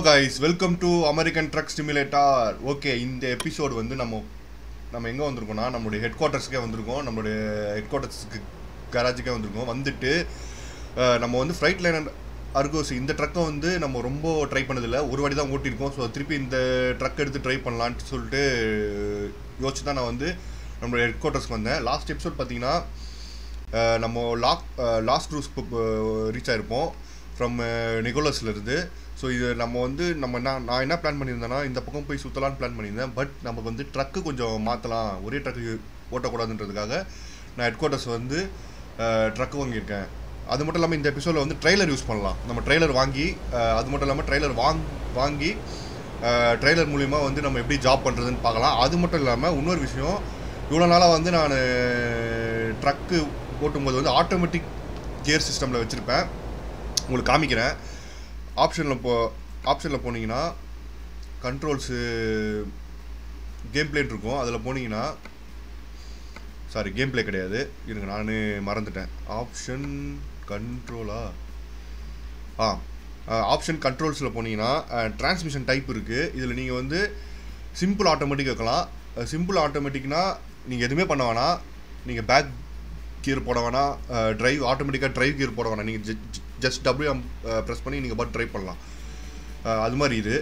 Guys welcome to American truck simulator okay இந்த episode வந்து நம்ம நம்ம எங்கே வந்திருக்கோம்னா நம்மளுடைய ஹெட் குவார்ட்டர்ஸ்க்கே வந்திருக்கோம் நம்மளுடைய ஹெட் குவார்ட்டர்ஸ்க்கு கராஜுக்கே வந்திருக்கோம் வந்துட்டு அஹ், நம்ம வந்து ஃப்ரைட் லைனர் அர்கோஸ் இந்த ட்ரக்கை வந்து நம்ம ரொம்ப ட்ரை பண்ணதில்லை ஒரு வாட்டி தான் ஓட்டியிருக்கோம் ஸோ திருப்பி இந்த ட்ரக் எடுத்து ட்ரை பண்ணலான்ட்டு சொல்லிட்டு யோசிச்சு தான் நான் வந்து நம்மளுடைய ஹெட் குவார்ட்டர்ஸ்க்கு வந்தேன் லாஸ்ட் எபிசோட் பார்த்தீங்கன்னா அஹ் நம்ம லாக் லாஸ்ட் க்ரூஸ் ரீச் ஆயிருப்போம் ஃப்ரம் நிகோலஸ்லேருந்து ஸோ இது நம்ம வந்து நம்ம என்ன நான் என்ன பிளான் பண்ணியிருந்தேன்னா இந்த பக்கம் போய் சுற்றலான்னு பிளான் பண்ணியிருந்தேன் பட் நமக்கு வந்து ட்ரக்கு கொஞ்சம் மாற்றலாம் ஒரே ட்ரக்கு ஓட்டக்கூடாதுன்றதுக்காக நான் ஹெட் குவார்ட்டர்ஸ் வந்து ட்ரக்கு வாங்கியிருக்கேன் அது மட்டும் இல்லாமல் இந்த எபிசோடில் வந்து ட்ரெய்லர் யூஸ் பண்ணலாம் நம்ம ட்ரெய்லர் வாங்கி அஹ், அது மட்டும் இல்லாமல் ட்ரெய்லர் வாங் வாங்கி ட்ரெய்லர் மூலிமா வந்து நம்ம எப்படி ஜாப் பண்ணுறதுன்னு பார்க்கலாம் அது மட்டும் இல்லாமல் இன்னொரு விஷயம் இவ்வளோ நாளாக வந்து நான் ட்ரக்கு ஓட்டும்போது வந்து ஆட்டோமேட்டிக் கியர் சிஸ்டமில் வச்சுருப்பேன் உங்களுக்கு காமிக்கிறேன் ஆப்ஷனில் போ ஆப்ஷனில் போனீங்கன்னா கண்ட்ரோல்ஸு கேம் பிளேன் இருக்கும் அதில் போனீங்கன்னா சாரி கேம் பிளே கிடையாது இருங்க நான் மறந்துட்டேன் ஆப்ஷன் கண்ட்ரோலா ஆ ஆப்ஷன் கண்ட்ரோல்ஸில் போனீங்கன்னா டிரான்ஸ்மிஷன் டைப் இருக்குது இதில் நீங்கள் வந்து சிம்பிள் ஆட்டோமேட்டிக் வைக்கலாம் சிம்பிள் ஆட்டோமேட்டிக்னா நீங்கள் எதுவுமே பண்ண வேணாம் நீங்கள் பேக் கியர் போட வேணாம் டிரைவ் ஆட்டோமேட்டிக்காக டிரைவ் கியர் போட வேணாம் நீங்கள் ஜஸ்ட் டபிள்யூ ப்ரெஸ் பண்ணி நீங்கள் பாட்டு ட்ரைவ் பண்ணலாம் அஹ், அது மாதிரி இது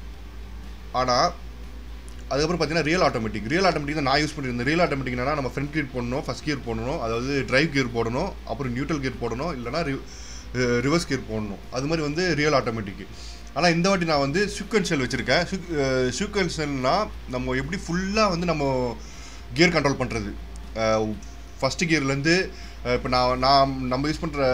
ஆனால் அதுக்கப்புறம் பார்த்தீங்கன்னா ரியல் ஆட்டோமேட்டிக் ரியல் ஆட்டோமேட்டிக் தான் நான் யூஸ் பண்ணியிருந்தேன் ரியல் ஆட்டோமேட்டிக் என்னன்னா நம்ம ஃப்ரண்ட் கியர் போடணும் ஃபஸ்ட் கியர் போடணும் அதாவது டிரைவ் கியர் போடணும் அப்புறம் நியூட்ரல் கியர் போடணும் இல்லைனா ரிவர்ஸ் கியர் போடணும் அது மாதிரி வந்து ரியல் ஆட்டோமேட்டிக் ஆனால் இந்த வாட்டி நான் வந்து சீக்வன்ஷியல் வச்சுருக்கேன் சீக்வன்ஷியல்னா நம்ம எப்படி ஃபுல்லாக வந்து நம்ம கியர் கண்ட்ரோல் பண்ணுறது ஃபஸ்ட்டு கியர்லேருந்து இப்போ நான் நான் நம்ம யூஸ் பண்ணுற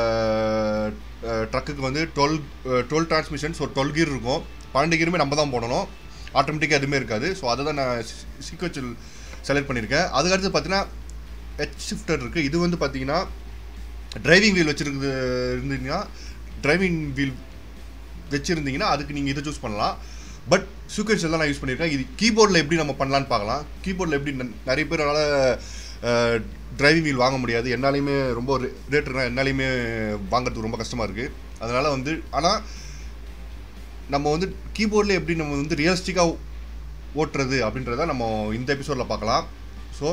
ட்ரக்குக்கு வந்து twelve twelve transmission so twelve gear இருக்கும் பன்னெண்டு கியருமே நம்ம தான் போடணும் ஆட்டோமேட்டிக்காக எதுவுமே இருக்காது ஸோ அதை தான் நான் சீக்வன்ஷியல் செலக்ட் பண்ணியிருக்கேன் அதுக்கடுத்து பார்த்தீங்கன்னா ஹெச் ஷிஃப்டர் இருக்குது இது வந்து பார்த்தீங்கன்னா டிரைவிங் வீல் வச்சுருக்கு இருந்தீங்கன்னா டிரைவிங் வீல் வச்சுருந்தீங்கன்னா அதுக்கு நீங்கள் இதை சூஸ் பண்ணலாம் பட் சூக்கன்ஷியல் தான் நான் யூஸ் பண்ணியிருக்கேன் இது கீபோர்டில் எப்படி நம்ம பண்ணலான்னு பார்க்கலாம் கீபோர்டில் எப்படி ந- நிறைய பேரால் டிரைவிங் வீல் வாங்க முடியாது என்னாலையுமே ரொம்ப ரேட்டுனா என்னாலையுமே வாங்குறதுக்கு ரொம்ப கஷ்டமாக இருக்குது அதனால் வந்து ஆனால் நம்ம வந்து கீபோர்டில் எப்படி நம்ம வந்து ரியலிஸ்டிக்காக ஓட்டுறது அப்படின்றத நம்ம இந்த எபிசோடில் பார்க்கலாம் ஸோ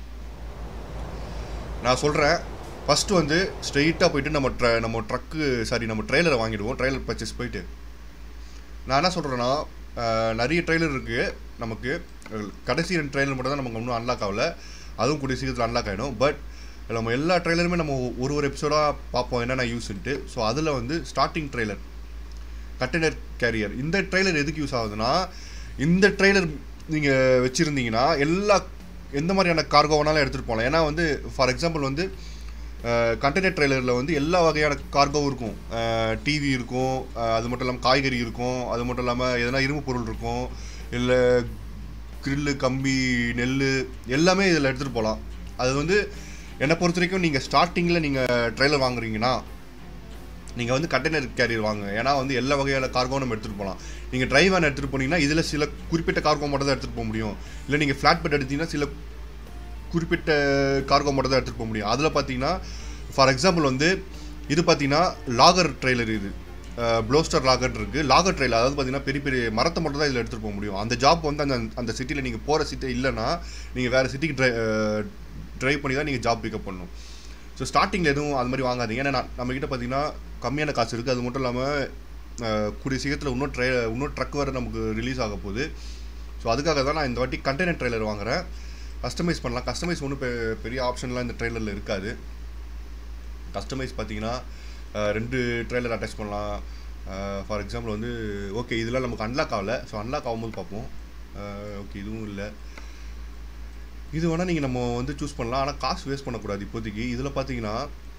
நான் சொல்கிறேன் ஃபஸ்ட்டு வந்து ஸ்ட்ரெயிட்டாக போயிட்டு நம்ம ட்ர நம்ம ட்ரக்கு சாரி நம்ம ட்ரெய்லரை வாங்கிடுவோம் ட்ரெய்லர் பர்ச்சேஸ் போயிட்டு நான் என்ன சொல்கிறேன்னா நிறைய ட்ரெய்லர் இருக்குது நமக்கு அஹ், கடைசி ரெண்டு ட்ரெய்லர் மட்டும் தான் நமக்கு இன்னும் அன்லாக் ஆகல அதுவும் கூடிய சீக்கிரத்தில் அன்லாக் ஆகிடும் பட் நம்ம எல்லா ட்ரெய்லருமே நம்ம ஒரு ஒரு எபிசோடாக பார்ப்போம் என்னென்ன யூஸ்ன்ட்டு ஸோ அதில் வந்து ஸ்டார்டிங் ட்ரெய்லர் கண்டெய்னர் கேரியர் இந்த ட்ரெய்லர் எதுக்கு யூஸ் ஆகுதுன்னா இந்த ட்ரெய்லர் நீங்கள் வச்சுருந்தீங்கன்னா எல்லா எந்த மாதிரியான கார்கோ வேணாலும் எடுத்துகிட்டு போகலாம் ஏன்னா வந்து ஃபார் எக்ஸாம்பிள் வந்து கண்டெய்னர் ட்ரெய்லரில் வந்து எல்லா வகையான கார்கோவும் இருக்கும் டிவி இருக்கும் அஹ், அது மட்டும் இல்லாமல் காய்கறி இருக்கும் அது மட்டும் இல்லாமல் எதனா இரும்பு பொருள் இருக்கும் இல்லை கிரில்லு கம்பி நெல் எல்லாமே இதில் எடுத்துகிட்டு போகலாம் அது வந்து என்னை பொறுத்த வரைக்கும் நீங்கள் ஸ்டார்டிங்கில் நீங்கள் ட்ரெய்லர் வாங்குறீங்கன்னா நீங்கள் வந்து கண்டெய்னர் கேரியர் வாங்க ஏன்னா வந்து எல்லா வகையான கார்கோ நம்ம எடுத்துகிட்டு போகலாம் நீங்கள் டிரைவ் வேன் எடுத்துகிட்டு போனீங்கன்னா இதில் சில குறிப்பிட்ட கார்கோ மட்டும் தான் எடுத்துகிட்டு போக முடியும் இல்லை நீங்கள் ஃப்ளாட் பெட் எடுத்தீங்கன்னா சில குறிப்பிட்ட கார்கோ மட்டும் தான் எடுத்துகிட்டு போக முடியும் அதில் பார்த்தீங்கன்னா ஃபார் எக்ஸாம்பிள் வந்து இது பார்த்தீங்கன்னா லாகர் ட்ரெய்லர் இது ப்ளோஸ்டர் லாகர் இருக்குது லாகர் ட்ரெயில் அதாவது பார்த்தீங்கன்னா பெரிய பெரிய மரத்தை மட்டும் தான் இதில் எடுத்துகிட்டு போக முடியும் அந்த ஜாப் வந்து அந்த அந்த சிட்டியில் நீங்கள் போகிற சிட்டி இல்லைன்னா நீங்கள் வேறு சிட்டிக்கு ட்ரை ட்ரைவ் பண்ணி தான் நீங்கள் ஜாப் பிக்கப் பண்ணணும் ஸோ ஸ்டார்டிங்கில் எதுவும் அது மாதிரி வாங்காதீங்க ஏன்னா நான் நம்மக்கிட்ட பார்த்தீங்கன்னா கம்மியான காசு இருக்குது அது மட்டும் இல்லாமல் கூடிய சீக்கிரத்தில் இன்னும் ட்ரை இன்னும் ட்ரக் வேறு நமக்கு ரிலீஸ் ஆக போகுது ஸோ அதுக்காக தான் நான் இந்த வாட்டி கண்டெய்னர் ட்ரெய்லர் வாங்குறேன் கஸ்டமைஸ் பண்ணலாம் கஸ்டமைஸ் ஒன்றும் பெரிய ஆப்ஷன்லாம் இந்த ட்ரெய்லரில் இருக்காது கஸ்டமைஸ் பார்த்தீங்கன்னா அஹ், ரெண்டு ட்ரெய்லர் அட்டாச் பண்ணலாம் ஃபார் எக்ஸாம்பிள் வந்து ஓகே இதெல்லாம் நமக்கு அன்லாக் ஆகலை ஸோ அன்லாக் ஆகும்போது பார்ப்போம் ஓகே இதுவும் இல்லை இது வேணால் நீங்கள் நம்ம வந்து சூஸ் பண்ணலாம் ஆனால் காசு வேஸ்ட் பண்ணக்கூடாது இப்போதைக்கு இதில் பார்த்தீங்கன்னா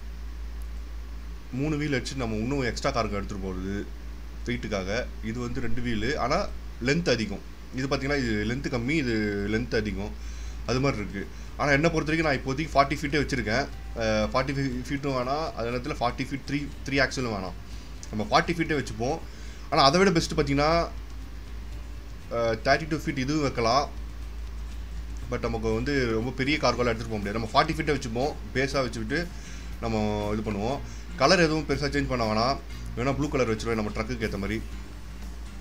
மூணு வீல் வச்சு நம்ம இன்னும் எக்ஸ்ட்ரா காருக்கு எடுத்துகிட்டு போகிறது வெயிட்டுக்காக இது வந்து ரெண்டு வீலு ஆனால் லென்த் அதிகம் இது பார்த்தீங்கன்னா இது லென்த்து கம்மி இது லென்த் அதிகம் அது மாதிரி இருக்குது ஆனால் என்னை பொறுத்த வரைக்கும் நான் இப்போதைக்கு ஃபார்ட்டி ஃபீட்டே வச்சுருக்கேன் ஃபார்ட்டி ஃபீட்டும் வேணாம் அதே நேரத்தில் ஃபார்ட்டி ஃபீட் த்ரீ த்ரீ ஆக்சலும் வேணாம் நம்ம ஃபார்ட்டி ஃபீட்டே வச்சுப்போம் ஆனால் அதை விட பெஸ்ட்டு பார்த்தீங்கன்னா தேர்ட்டி டூ ஃபீட் இதுவும் வைக்கலாம் பட் நமக்கு வந்து ரொம்ப பெரிய கார்கோலாம் எடுத்துகிட்டு போக முடியாது நம்ம ஃபார்ட்டி ஃபீட்டை வச்சுப்போம் பேஸாக வச்சுக்கிட்டு நம்ம இது பண்ணுவோம் கலர் எதுவும் பெருசாக சேஞ்ச் பண்ண வேணாம் வேணால் ப்ளூ கலர் வச்சுருவேன் நம்ம ட்ரக்குக்கு ஏற்ற மாதிரி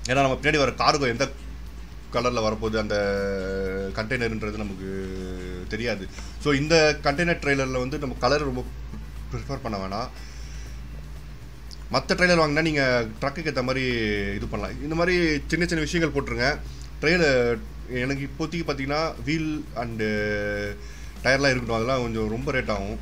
ஏன்னா நம்ம பின்னாடி வர கார்கோ எந்த கலரில் வரப்போகுது அந்த கண்டெய்னர்ன்றது நமக்கு தெரியாது ஸோ இந்த கண்டெய்னர் ட்ரெய்லரில் வந்து நம்ம கலர் ரொம்ப ப்ரிஃபர் பண்ண வேணாம் மற்ற ட்ரெய்லர் வாங்கினா நீங்கள் ட்ரக்குக்கு ஏற்ற மாதிரி இது பண்ணலாம் இந்த மாதிரி சின்ன சின்ன விஷயங்கள் போட்டுருங்க ட்ரெயிலர் எனக்கு இப்போதைக்கு பார்த்தீங்கன்னா வீல் அண்டு டயர்லாம் இருக்கட்டும் அதெல்லாம் கொஞ்சம் ரொம்ப ரேட் ஆகும்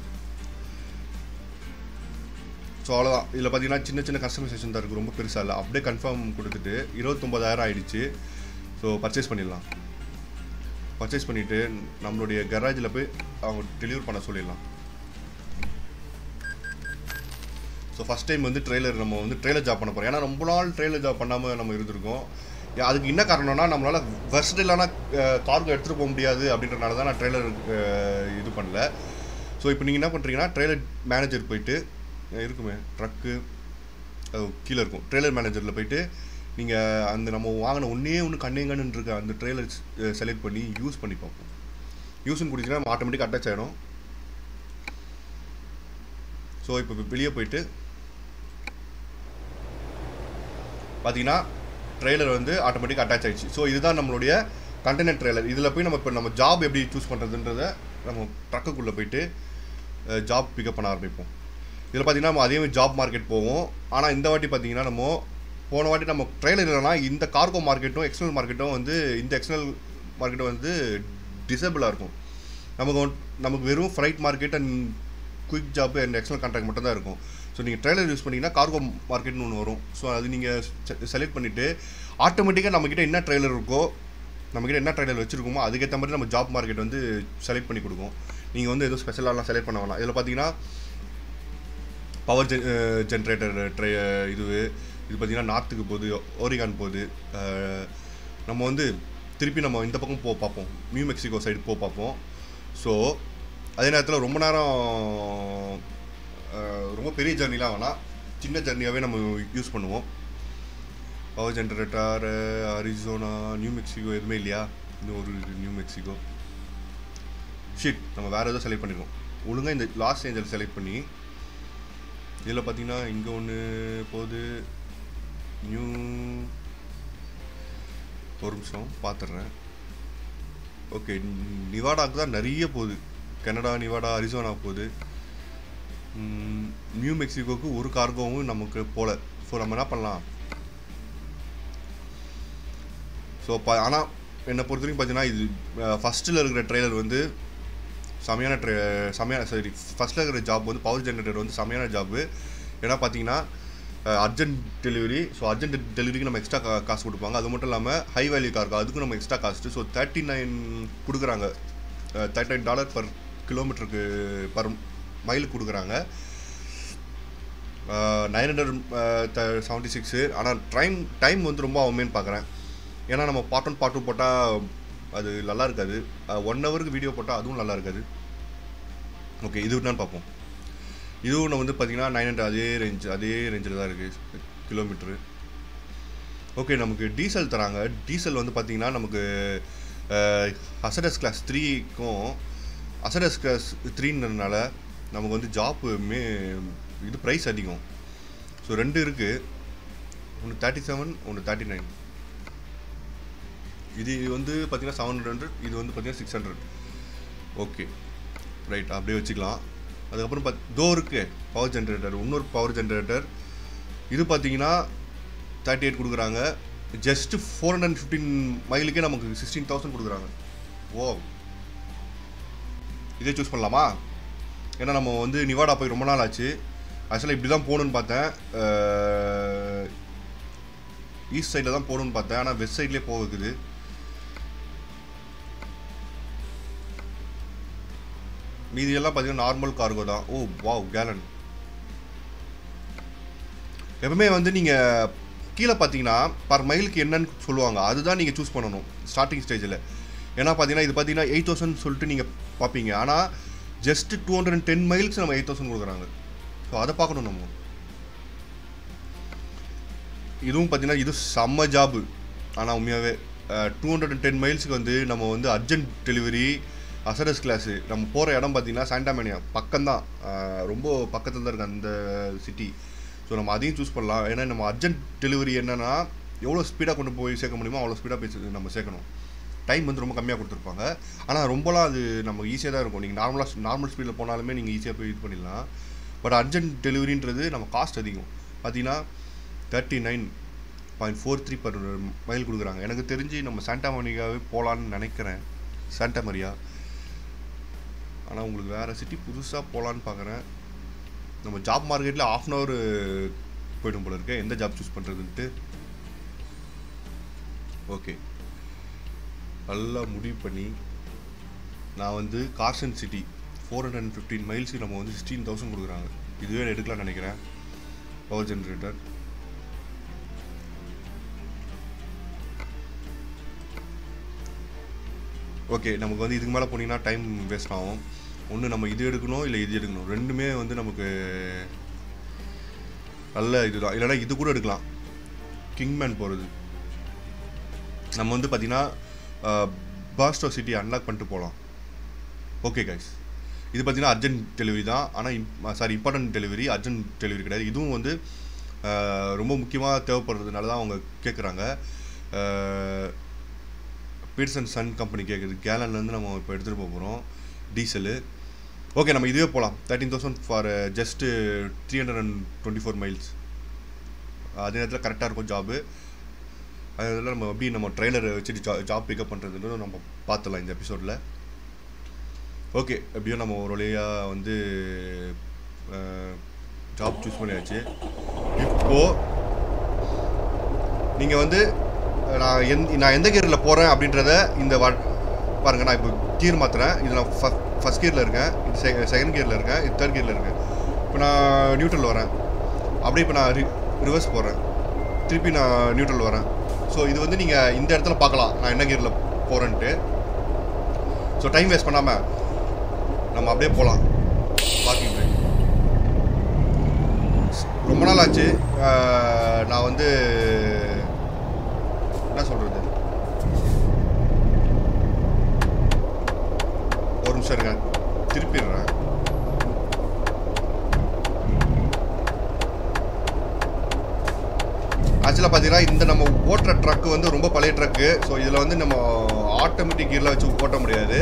ஸோ அவ்வளோதான் இதில் பார்த்தீங்கன்னா சின்ன சின்ன கஸ்டமைசேஷன் தான் இருக்குது ரொம்ப பெருசாக இல்லை அப்படியே கன்ஃபார்ம் கொடுத்துட்டு இருபத்தொம்பதாயிரம் ஆயிடுச்சு ஸோ பர்ச்சேஸ் பண்ணிடலாம் பர்ச்சேஸ் பண்ணிவிட்டு நம்மளுடைய கராஜில் போய் அவங்க டெலிவர் பண்ண சொல்லிடலாம் ஸோ ஃபஸ்ட் டைம் வந்து ட்ரெய்லர் நம்ம வந்து ட்ரெய்லர் ஜாப் பண்ண போகிறோம் ஏன்னா ரொம்ப நாள் ட்ரெய்லர் ஜாப் பண்ணாமல் நம்ம இருந்திருக்கோம் ஏ- அதுக்கு என்ன காரணம்னா நம்மளால் வெர்சடிலான கார்கோ எடுத்துகிட்டு போக முடியாது அப்படின்றனால தான் நான் ட்ரெய்லர் இது பண்ணல ஸோ இப்போ நீங்கள் என்ன பண்ணுறீங்கன்னா ட்ரெய்லர் மேனேஜர் போயிட்டு அஹ் இருக்குமே ட்ரக்கு கீழே இருக்கும் ட்ரெய்லர் மேனேஜரில் போயிட்டு நீங்கள் அந்த நம்ம வாங்கின ஒன்றே ஒன்று கண்ணேங்கன்னு இருக்க அந்த ட்ரெய்லர் செலக்ட் பண்ணி யூஸ் பண்ணி பார்ப்போம் யூஸ்னு கொடுத்தீங்கன்னா ஆட்டோமேட்டிக் அட்டாச் ஆகிடும் ஸோ இப்போ வெளியே போயிட்டு பார்த்தீங்கன்னா ட்ரெய்லர் வந்து ஆட்டோமேட்டிக் அட்டாச் ஆயிடுச்சு ஸோ இதுதான் நம்மளுடைய கண்டெய்னர் ட்ரெய்லர் இதில் போய் நம்ம இப்போ நம்ம ஜாப் எப்படி சூஸ் பண்ணுறதுன்றத நம்ம ட்ரக்குக்குள்ளே போயிட்டு ஜாப் பிக்கப் பண்ண ஆரம்பிப்போம் இதில் பார்த்தீங்கன்னா நம்ம அதே மாதிரி ஜாப் மார்க்கெட் போவோம் ஆனால் இந்த வாட்டி பார்த்தீங்கன்னா நம்ம போன வாட்டி நம்ம ட்ரெய்லர் இல்லைனா இந்த கார்கோ மார்க்கெட்டும் எக்ஸ்டர்னல் மார்க்கெட்டும் வந்து இந்த எக்ஸ்டர்னல் மார்க்கெட்டும் வந்து டிசேபிளாக இருக்கும் நமக்கு வந்து- நமக்கு வெறும் freight market and quick job and external contract மட்டும் தான் இருக்கும் ஸோ நீங்கள் ட்ரெய்லர் யூஸ் பண்ணிங்கன்னா கார்கோ மார்க்கெட்னு ஒன்று வரும் ஸோ அது நீங்கள் செலக்ட் பண்ணிவிட்டு ஆட்டோமேட்டிக்காக நம்மக்கிட்ட என்ன ட்ரெய்லர் இருக்கோ நம்மக்கிட்ட என்ன ட்ரெய்லர் வச்சுருக்கோமோ அதுக்கேற்ற மாதிரி நம்ம ஜாப் மார்க்கெட் வந்து செலக்ட் பண்ணி கொடுக்கும் நீங்கள் வந்து எதுவும் ஸ்பெஷலாலாம் செலக்ட் பண்ண வேணாம் இதில் பார்த்தீங்கன்னா பவர் ஜென் ஜென்ரேட்டர் ட்ரை இது இது பார்த்தீங்கன்னா நார்த்துக்கு போகுது ஓரிகான் போகுது அஹ், நம்ம வந்து திருப்பி நம்ம இந்த பக்கம் போ பார்ப்போம் நியூ மெக்சிகோ சைடு போ பார்ப்போம் ஸோ அதே நேரத்தில் ரொம்ப நேரம் அஹ், ரொம்ப பெரிய ஜர்னிலாம் வேணாம் சின்ன ஜர்னியாகவே நம்ம யூஸ் பண்ணுவோம் power generator Arizona New Mexico எதுவுமே இல்லையா இன்னும் ஒரு நியூ மெக்சிகோ ஷிட் நம்ம வேறு ஏதோ செலக்ட் பண்ணிருக்கோம் ஒழுங்காக இந்த லாஸ் ஏஞ்சல் செலக்ட் பண்ணி இதில் பார்த்தீங்கன்னா இங்கே ஒன்று போகுது நியூ ஒரு நிமிஷம் பார்த்துட்றேன் ஓகே நிவாடாக்கு தான் நிறைய போகுது கனடா நிவாடா அரிசோனா போகுது ம், நியூ மெக்சிகோக்கு ஒரு கார்கோவும் நமக்கு போல ஸோ நம்ம என்ன பண்ணலாம் ஸோ ப ஆனால் என்னை பொறுத்த வரைக்கும் பார்த்தீங்கன்னா இது ஃபஸ்ட்டில் இருக்கிற ட்ரெய்லர் வந்து செமையான ட்ரெ செமையான சரி ஃபஸ்ட்டில் இருக்கிற ஜாப் வந்து பவர் ஜென்ரேட்டர் வந்து செமையான ஜாப்பு ஏன்னா பார்த்தீங்கன்னா அர்ஜென்ட் டெலிவரி ஸோ அர்ஜென்ட் டெலிவரிக்கு நம்ம எக்ஸ்ட்ரா கா காசு கொடுப்பாங்க அது மட்டும் இல்லாமல் ஹை வேல்யூ கார்க்கு அதுக்கும் நம்ம extra cost so thirty nine கொடுக்குறாங்க தேர்ட்டி நைன் டாலர் பர் கிலோமீட்டருக்கு பர் மைலுக்கு கொடுக்குறாங்க நைன் ஹண்ட்ரட் செவன்ட்டி சிக்ஸு ஆனால் டைம் டைம் வந்து ரொம்ப அவமேன்னு பார்க்குறேன் ஏன்னா நம்ம பார்ட் ஒன் பார்ட் டூ போட்டால் அது நல்லா இருக்காது ஒன் ஹவருக்கு வீடியோ போட்டால் அதுவும் நல்லா இருக்காது ஓகே இது என்னன்னு பார்ப்போம் இதுவும் நம்ம வந்து பார்த்தீங்கன்னா நைன் ஹண்ட்ரட் அதே ரேஞ்ச் அதே ரேஞ்சில் தான் இருக்குது கிலோமீட்ரு ஓகே நமக்கு டீசல் தராங்க டீசல் வந்து பார்த்தீங்கன்னா நமக்கு அசடஸ் கிளாஸ் த்ரீக்கும் அசடஸ் கிளாஸ் த்ரீன்றதுனால நமக்கு வந்து ஜாப்பு மே இது ப்ரைஸ் அதிகம் ஸோ ரெண்டு இருக்குது ஒன்று தேர்ட்டி செவன் ஒன்று தேர்ட்டி நைன் இது வந்து பார்த்தீங்கன்னா செவன் ஹண்ட்ரட் இது வந்து பார்த்தீங்கன்னா சிக்ஸ் ஹண்ட்ரட் ஓகே ரைட் அப்படியே வச்சுக்கலாம் அதுக்கப்புறம் பாத் தோ இருக்கு பவர் ஜென்ரேட்டர் இன்னொரு பவர் ஜென்ரேட்டர் இது பார்த்தீங்கன்னா தேர்ட்டி எயிட் கொடுக்குறாங்க ஜஸ்ட் ஃபோர் ஹண்ட்ரட் ஃபிஃப்டீன் மைலுக்கே நமக்கு சிக்ஸ்டீன் தௌசண்ட் கொடுக்குறாங்க ஓ இதே சூஸ் பண்ணலாமா ஏன்னா நம்ம வந்து நிவாடா போய் ரொம்ப நாள் ஆச்சு ஆக்சுவலாக இப்படி தான் போகணுன்னு பார்த்தேன் ஈஸ்ட் சைடில் தான் போகணுன்னு பார்த்தேன் ஆனால் வெஸ்ட் சைட்லேயே போகுது மீதி எல்லாம் பார்த்தீங்கன்னா நார்மல் கார்கோ தான் ஓ வாவ் கேலன் எப்பவுமே வந்து நீங்கள் கீழே பார்த்தீங்கன்னா பர் மைலுக்கு என்னன்னு சொல்லுவாங்க அதுதான் நீங்கள் சூஸ் பண்ணணும் ஸ்டார்டிங் ஸ்டேஜில் ஏன்னா பார்த்தீங்கன்னா இது பார்த்தீங்கன்னா எயிட் தௌசண்ட் சொல்லிட்டு நீங்கள் பார்ப்பீங்க ஆனால் just two hundred and ten miles நம்ம எயிட் தௌசண்ட் கொடுக்குறாங்க ஸோ அதை பார்க்கணும் நம்ம இதுவும் பார்த்தீங்கன்னா இது செம்ம ஜாபு ஆனால் உண்மையாகவே டூ ஹண்ட்ரட் அண்ட் டென் மைல்ஸுக்கு வந்து நம்ம வந்து அர்ஜென்ட் டெலிவரி அசரஸ் கிளாஸு நம்ம போகிற இடம் பார்த்தீங்கன்னா சாண்டாமேனியா பக்கம்தான் அஹ், ரொம்ப பக்கத்தில் தான் இருக்குது அந்த சிட்டி ஸோ நம்ம அதையும் சூஸ் பண்ணலாம் ஏன்னா நம்ம அர்ஜென்ட் டெலிவரி என்னென்னா எவ்வளோ ஸ்பீடாக கொண்டு போய் சேர்க்க முடியுமோ அவ்வளோ ஸ்பீடாக போய் சே- நம்ம சேர்க்கணும் டைம் வந்து ரொம்ப கம்மியாக கொடுத்துருப்பாங்க ஆனால் ரொம்பலாம் அது நம்ம ஈஸியாக தான் இருக்கும் நீங்கள் நார்மலாக நார்மல் ஸ்பீடில் போனாலுமே நீங்கள் ஈஸியாக போய் இது பண்ணிடலாம் பட் அர்ஜென்ட் டெலிவரின்றது நம்ம காஸ்ட் அதிகம் பார்த்தீங்கன்னா thirty nine point four three per mile கொடுக்குறாங்க எனக்கு தெரிஞ்சு நம்ம சாண்டா மோனிகாவே போகலான்னு நினைக்கிறேன் சாண்டா மரியா ஆனால் உங்களுக்கு வேறு சிட்டி புதுசாக போகலான்னு பார்க்குறேன் நம்ம ஜாப் மார்க்கெட்டில் ஆஃப் அன் ஹவர் போய்டும் போல இருக்கு எந்த ஜாப் சூஸ் பண்ணுறதுன்ட்டு ஓகே நல்லா முடிவு பண்ணி நான் வந்து Carson City four hundred and fifteen மைல்ஸுக்கு நம்ம வந்து சிக்ஸ்டீன் தௌசண்ட் கொடுக்குறாங்க இதுவே எடுக்கலாம்னு நினைக்கிறேன் பவர் ஜென்ரேட்டர் ஓகே நமக்கு வந்து இதுக்கு மேலே போனீங்கன்னா டைம் வேஸ்ட் ஆகும் ஒன்று நம்ம இது எடுக்கணும் இல்லை இது எடுக்கணும் ரெண்டுமே வந்து நமக்கு நல்ல இதுதான் இல்லைன்னா இது கூட எடுக்கலாம் கிங்மேன் போகிறது நம்ம வந்து பார்த்தீங்கன்னா பாஸ்டோ சிட்டி அன்லாக் பண்ணிட்டு போகலாம் ஓகே கைஸ் இது பார்த்தீங்கன்னா அர்ஜென்ட் டெலிவரி தான் ஆனால் sorry important delivery urgent delivery கிடையாது இதுவும் வந்து அஹ், ரொம்ப முக்கியமாக தேவைப்படுறதுனால தான் அவங்க கேட்குறாங்க பீட்சன் சன் கம்பெனி கேட்குது கேலன்லேருந்து நம்ம இப்போ எடுத்துகிட்டு போக போகிறோம் டீசலு ஓகே நம்ம இதுவே போகலாம் thirteen thousand for just three hundred and twenty four miles அதே நேரத்தில் கரெக்டாக இருக்கும் ஜாபு அதில் நம்ம எப்படி நம்ம ட்ரெய்லரை வச்சுட்டு ஜா ஜாப் பிக்கப் பண்ணுறதுன்னு நம்ம பார்த்துலாம் இந்த எபிசோடில் ஓகே எப்படியோ நம்ம ஒரு வழியாக வந்து ஜாப் சூஸ் பண்ணியாச்சு இப்போது நீங்கள் வந்து நான் எந்த நான் எந்த கியரில் போகிறேன் அப்படின்றத இந்த வா பாருங்கள் நான் இப்போ கியர் மாற்றுறேன் இது நான் ஃபஸ்ட் கியரில் இருக்கேன் இது செ செகண்ட் கியரில் இருக்கேன் இது தேர்ட் கியரில் இருக்கேன் இப்போ நான் நியூட்ரல் வரேன் அப்படியே இப்போ நான் ரி ரிவர்ஸ் போடுறேன் திருப்பி நான் நியூட்ரல் வரேன் ஸோ இது வந்து நீங்கள் இந்த இடத்துல பார்க்கலாம் நான் என்ன கியரில் போகிறேன்ட்டு ஸோ டைம் வேஸ்ட் பண்ணாமல் நம்ம அப்படியே போகலாம் பார்க்கிங் ட்ரைவ் ரொம்ப நாள் ஆச்சு அஹ், நான் வந்து என்ன சொல்கிறது ஒரு நிமிஷம் இருங்க திருப்பிடுறேன் ஆக்சுவலாக பார்த்தீங்கன்னா இந்த நம்ம ஓட்டுற ட்ரக்கு வந்து ரொம்ப பழைய ட்ரக்கு ஸோ இதில் வந்து நம்ம ஆட்டோமேட்டிக் கீரில் வச்சு ஓட்ட முடியாது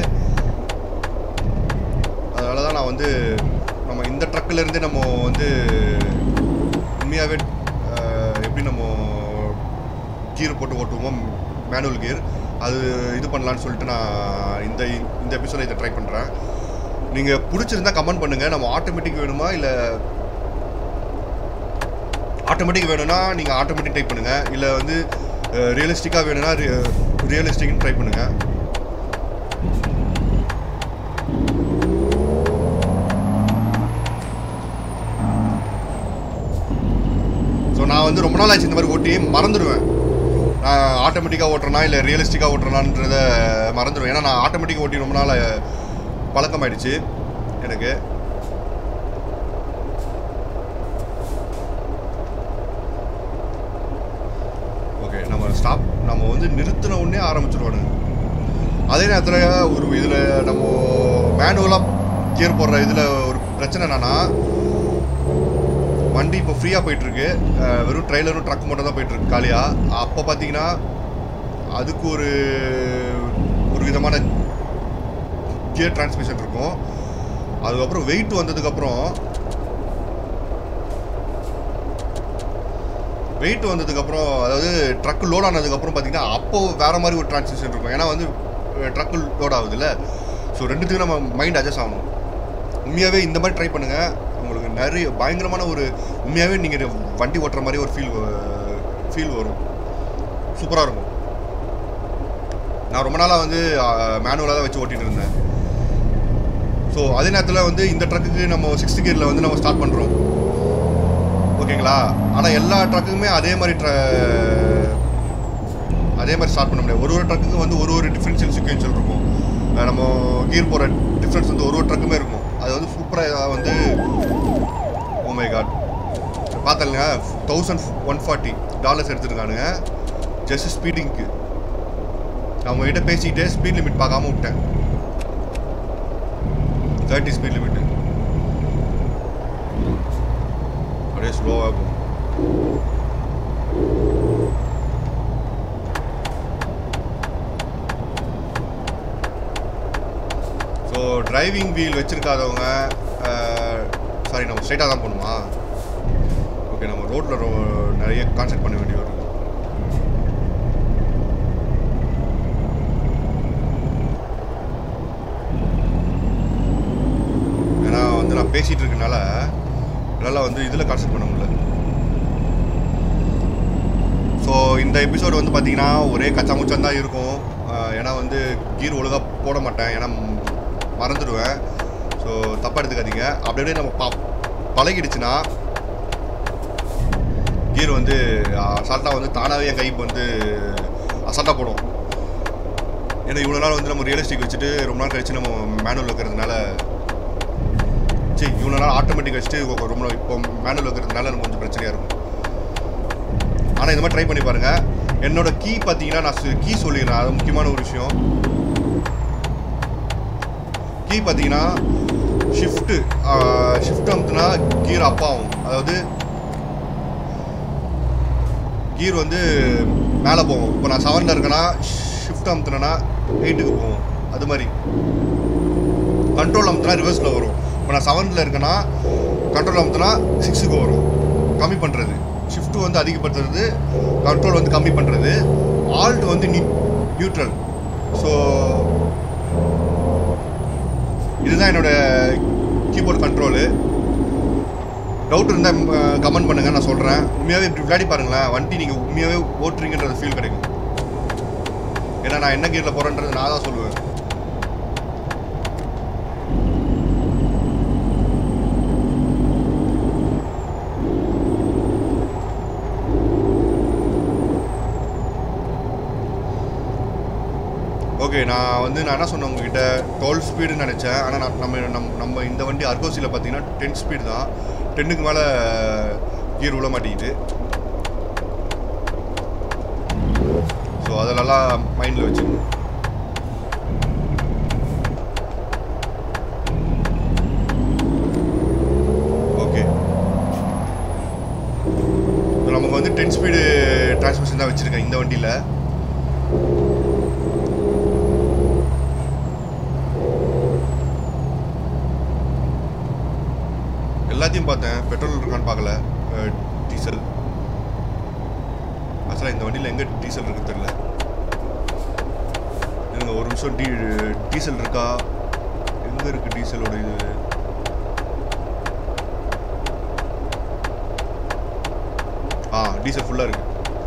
அதனால தான் நான் வந்து நம்ம இந்த ட்ரக்கில் இருந்து நம்ம வந்து உண்மையாகவே எப்படி நம்ம கீர் போட்டு ஓட்டுவோமோ மேனுவல் கியர் அது இது பண்ணலான்னு சொல்லிட்டு நான் இந்த இந்த எபிசோட இதை ட்ரை பண்ணுறேன் நீங்கள் பிடிச்சிருந்தா கமெண்ட் பண்ணுங்கள் நம்ம ஆட்டோமேட்டிக் வேணுமா இல்லை ஆட்டோமேட்டிக் வேணும்னா நீங்கள் ஆட்டோமேட்டிக் டைப் பண்ணுங்கள் இல்லை வந்து ரியலிஸ்டிக்காக வேணும்னா ரியலிஸ்டிக்னு ட்ரை பண்ணுங்கள் ஸோ நான் வந்து ரொம்ப நாள் ஆச்சு இந்த மாதிரி ஓட்டி மறந்துடுவேன் நான் ஆட்டோமேட்டிக்காக ஓட்டுறேனா இல்லை ரியலிஸ்டிக்காக ஓட்டுறேனான்றத மறந்துடுவேன் ஏன்னா நான் ஆட்டோமேட்டிக் ஓட்டி ரொம்ப நாள் பழக்கமாயிடுச்சு எனக்கு ஓகே நம்ம ஸ்டாப் நம்ம வந்து நிறுத்தின உடனே ஆரம்பிச்சிருவானுங்க அதே நேரத்தில் ஒரு இதில் நம்ம மேனுவலாக கியர் போடுற இதில் ஒரு பிரச்சனை என்னன்னா வண்டி இப்போ ஃப்ரீயாக போயிட்டுருக்கு வெறும் ட்ரெய்லரும் ட்ரக் மட்டும் தான் போயிட்டுருக்கு காலியாக அப்போ பார்த்தீங்கன்னா அதுக்கு ஒரு ஒரு விதமான கியர் டிரான்ஸ்மிஷன் இருக்கும் அதுக்கப்புறம் வெயிட் வந்ததுக்கப்புறம் வெயிட் வந்ததுக்கப்புறம் அதாவது ட்ரக் லோட் ஆனதுக்கப்புறம் பார்த்தீங்கன்னா அப்போ வேற மாதிரி ஒரு டிரான்ஸ்மிஷன் இருக்கும் ஏன்னா வந்து ட்ரக்கு லோட் ஆகுதுல்ல ஸோ ரெண்டுத்துக்கும் நம்ம மைண்ட் அட்ஜஸ்ட் ஆகணும் உண்மையாகவே இந்த மாதிரி ட்ரை பண்ணுங்கள் உங்களுக்கு நிறைய பயங்கரமான ஒரு உண்மையாகவே நீங்கள் வண்டி ஓட்டுற மாதிரி ஒரு ஃபீல் ஃபீல் வரும் சூப்பராக இருக்கும் நான் ரொம்ப நாளாக வந்து மேனுவலாக தான் வச்சு ஓட்டிகிட்டு இருந்தேன் ஸோ அதே நேரத்தில் வந்து இந்த ட்ரக்குக்கு நம்ம சிக்ஸ்த் கியரில் வந்து நம்ம ஸ்டார்ட் பண்ணுறோம் ஓகேங்களா ஆனால் எல்லா ட்ரக்குமே அதே மாதிரி ட்ர அதே மாதிரி ஸ்டார்ட் பண்ண முடியாது ஒரு ஒரு ட்ரக்குக்கு வந்து ஒரு ஒரு டிஃப்ரென்ஷியல் சீக்வன்ஷியல் இருக்கும் அஹ் நம்ம கீர் போகிற டிஃப்ரென்ஸ் வந்து ஒரு ஒரு ட்ரக்குமே இருக்கும் அது வந்து சூப்பராக வந்து ஓ மை காட் பார்த்தலுங்க தௌசண்ட் ஒன் ஃபார்ட்டி டாலர்ஸ் எடுத்துருக்கானுங்க ஜஸ்ட் ஸ்பீடிங்க்கு அவங்க கிட்ட பேசிக்கிட்டே ஸ்பீட் லிமிட் பார்க்காம விட்டேன் தேர்ட்டி ஸ்பீட் லிமிட்டு அப்படியே ஸ்லோவாக போகும் டிரைவிங் வீல் வச்சுருக்காதவங்க சாரி நம்ம ஸ்ட்ரைட்டாக தான் போகணுமா ஓகே நம்ம ரோட்டில் நிறைய கான்சென்ட் பண்ண வேண்டி வரும் ஏன்னா வந்து நான் பேசிகிட்டு இருக்கனால என்னால் வந்து இதில் கான்சென்ட் பண்ண முடியல ஸோ இந்த எபிசோடு வந்து பார்த்தீங்கன்னா ஒரே கச்சா முச்சம் தான் இருக்கும் அஹ் ஏன்னா வந்து கீர் ஒழுங்காக போட மாட்டேன் ஏன்னா ம், மறந்துடுவேன் ஸோ தப்பாக எடுத்துக்காதீங்க அப்படி அப்படியே நம்ம ப பழகிடுச்சுன்னா கீர் வந்து அசால்ட்டாக வந்து தானாகவே என் கைக்கு வந்து அசால்ட்டாக போடும் ஏன்னா இவ்வளோ நாள் வந்து நம்ம ரியலிஸ்டிக் வச்சுட்டு ரொம்ப நாள் கழிச்சு நம்ம மேனுவல் வைக்கிறதுனால சரி இவ்வளோ நாள் ஆட்டோமேட்டிக் வச்சுட்டு ரொம்ப நாள் இப்போ மேனுவல் வைக்கிறதுனால நமக்கு கொஞ்சம் பிரச்சனையாக இருக்கும் ஆனால் இந்த மாதிரி ட்ரை பண்ணி பாருங்கள் என்னோட கீ பார்த்தீங்கன்னா நான் கீ சொல்லிடுறேன் அது முக்கியமான ஒரு விஷயம் கீ பார்த்தீங்கன்னா ஷிஃப்ட்டு ஷிஃப்ட் அமுத்துனா கீர் அப் ஆகும் அதாவது கீர் வந்து மேலே போகும் இப்போ நான் செவனில் இருக்கேன்னா ஷிஃப்ட் அமுத்துனேன்னா எயிட்டுக்கு போகும் அது மாதிரி கண்ட்ரோல் அமுத்துனா ரிவர்ஸில் வரும் இப்போ நான் செவனில் இருக்கேன்னா கண்ட்ரோல் அமுத்துனா சிக்ஸுக்கு வரும் கம்மி பண்ணுறது ஷிஃப்ட் வந்து அதிகப்படுத்துறது கண்ட்ரோல் வந்து கம்மி பண்ணுறது ஆல்ட் வந்து நியூ நியூட்ரல் ஸோ இதுதான் என்னோட கீபோர்ட் கண்ட்ரோலு டவுட் இருந்தால் கமெண்ட் பண்ணுங்கள் நான் சொல்கிறேன் உண்மையாகவே இப்படி விளையாடி பாருங்களேன் வண்டி நீங்கள் உண்மையாகவே ஓட்டுறீங்கன்றது ஃபீல் கிடைக்கும் ஏன்னா நான் என்ன கீரில் போகிறேன்றது நான் தான் சொல்லுவேன் ஓகே நான் வந்து நான் என்ன சொன்னேன் உங்ககிட்ட டுவெல் ஸ்பீடுன்னு நினச்சேன் ஆனால் நான் நம்ம நம்ம நம்ம இந்த வண்டி அர்கோசியில் பார்த்தீங்கன்னா டென் ஸ்பீடு தான் டென்னுக்கு மேலே கீர் விழ மாட்டேங்குது ஸோ அதெல்லாம் மைண்டில் வச்சுக்கணும் ஓகே நமக்கு வந்து டென் ஸ்பீடு டிரான்ஸ்மிஷன் தான் வச்சுருக்கேன் இந்த வண்டியில் எல்லாத்தையும் பார்த்தேன் பெட்ரோல் இருக்கான்னு பார்க்கல அஹ், டீசல் ஆக்சுவலாக இந்த வண்டியில் எங்கே டீசல் இருக்கு தெரியல இருங்க ஒரு நிமிஷம் டீ டீசல் இருக்கா எங்கே இருக்குது டீசலோட இது ஆ டீசல் ஃபுல்லாக இருக்கு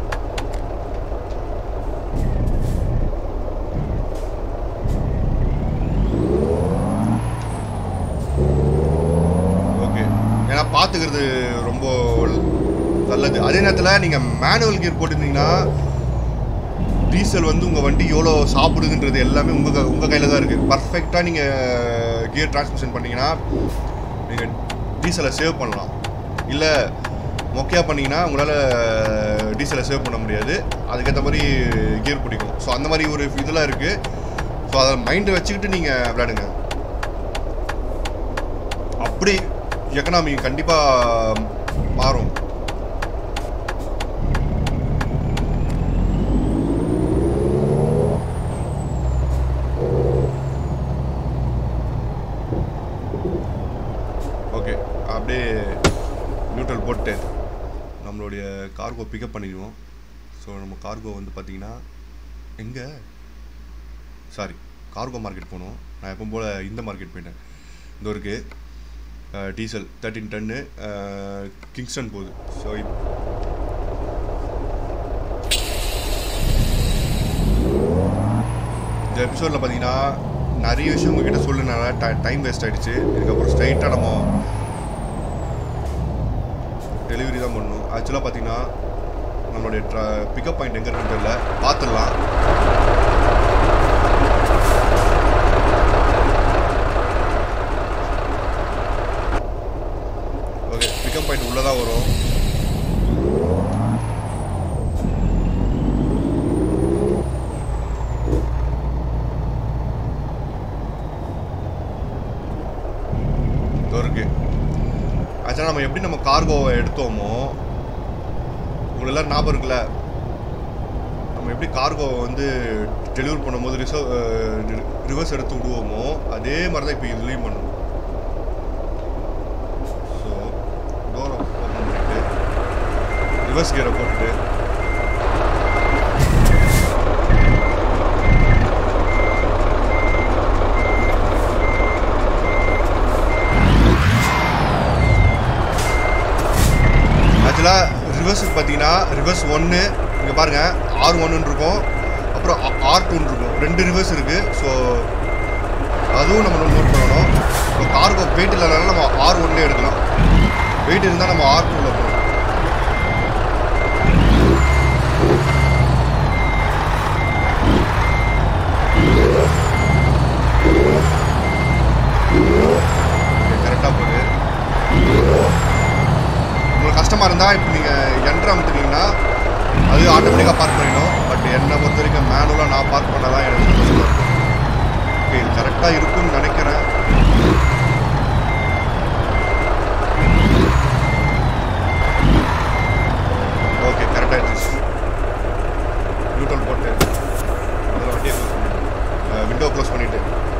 ஓகே ஏன்னா பார்த்துக்கிறது ரொம்ப நல்லது அதே நேரத்தில் நீங்கள் மேனுவல் கியர் போட்டிருந்தீங்கன்னா டீசல் வந்து உங்கள் வண்டி எவ்வளோ சாப்பிடுதுன்றது எல்லாமே உங்கள் உங்கள் கையில் தான் இருக்குது பர்ஃபெக்டாக நீங்கள் கியர் டிரான்ஸ்மிஷன் பண்ணீங்கன்னா நீங்கள் டீசலை சேவ் பண்ணலாம் இல்லை மொக்கையாக பண்ணீங்கன்னா உங்களால் டீசலை சேவ் பண்ண முடியாது அதுக்கேற்ற மாதிரி கியர் பிடிக்கும் ஸோ அந்த மாதிரி ஒரு இதெல்லாம் இருக்குது ஸோ அதை மைண்டை வச்சுக்கிட்டு நீங்கள் விளையாடுங்க அப்படி எக்கனாமி கண்டிப்பாக மாறும் ஓகே அப்படியே நியூட்ரல் போட்டு நம்மளுடைய கார்கோ பிக்கப் பண்ணிடுவோம் ஸோ நம்ம கார்கோ வந்து பார்த்தீங்கன்னா எங்கே சாரி கார்கோ மார்க்கெட் போனோம் நான் எப்போ போல் இந்த மார்க்கெட் போயிட்டேன் இந்த இருக்கு டீசல் தேர்ட்டின் டன்னு கிங்ஸ்டன் போகுது ஸோ இந்த எபிசோடில் பார்த்தீங்கன்னா நிறைய விஷயம் உங்ககிட்ட சொல்லுனால டைம் வேஸ்ட் ஆயிடுச்சு இதுக்கப்புறம் ஸ்ட்ரைட்டாக நம்ம டெலிவரி தான் பண்ணணும் ஆக்சுவலாக பார்த்தீங்கன்னா நம்மளுடைய ட்ரா பிக்கப் பாயிண்ட் எங்கே இருக்குன்னு தெரியல பார்த்துடலாம் ஓகே பிக்கப் பாயிண்ட் உள்ளே தான் வரும் இதோ இருக்கு ஆக்சுவலாக நம்ம எப்படி நம்ம கார்கோவை எடுத்தோமோ உங்களுக்கு எல்லாம் ஞாபகம் இருக்குல்ல நம்ம எப்படி கார்கோவை வந்து டெலிவர் பண்ணும்போது ரிசர்வ் ரிவர்ஸ் எடுத்து விடுவோமோ அதே மாதிரி தான் இப்போ இதுலேயும் பண்ணணும் ஸோ டோரை ஓப்பன் பண்ணிட்டு ரிவர்ஸ் கியரை போட்டுட்டு ஆக்சுவலாக ரிவர்ஸுக்கு பார்த்தீங்கன்னா ரிவர்ஸ் ஒன்று இங்கே பாருங்கள் ஆர் ஒன்னு இருக்கும் அப்புறம் ஆர் டூன்னு இருக்கும் ரெண்டு ரிவர்ஸ் இருக்குது ஸோ அதுவும் நம்ம நோட் பண்ணணும் இப்போ கார்கோ வெயிட் இல்லைனாலும் நம்ம ஆர் ஒன்லேயே எடுக்கலாம் வெயிட் இருந்தால் நம்ம ஆர் டூவில் போகணும் கரெக்டாக போகுது உங்களுக்கு கஷ்டமாக இருந்தால் இப்போ நீங்கள் என்ட்ரு அமுத்துனீங்கன்னா அது ஆட்டோமேட்டிக்காக பார்க் பண்ணிடும் பட் என்னை பொறுத்த வரைக்கும் மேனுவலாக நான் பார்க் பண்ணால் தான் எனக்கு சந்தோஷமாக இருக்கும் ஓகே இது கரெக்டாக இருக்கும்னு நினைக்கிறேன் ஓகே கரெக்டாக இருந்துச்சு நியூட்ரல் போட்டு அதில் வண்டியை க்ளோஸ் பண்ணிட்டு விண்டோ க்ளோஸ் பண்ணிவிட்டு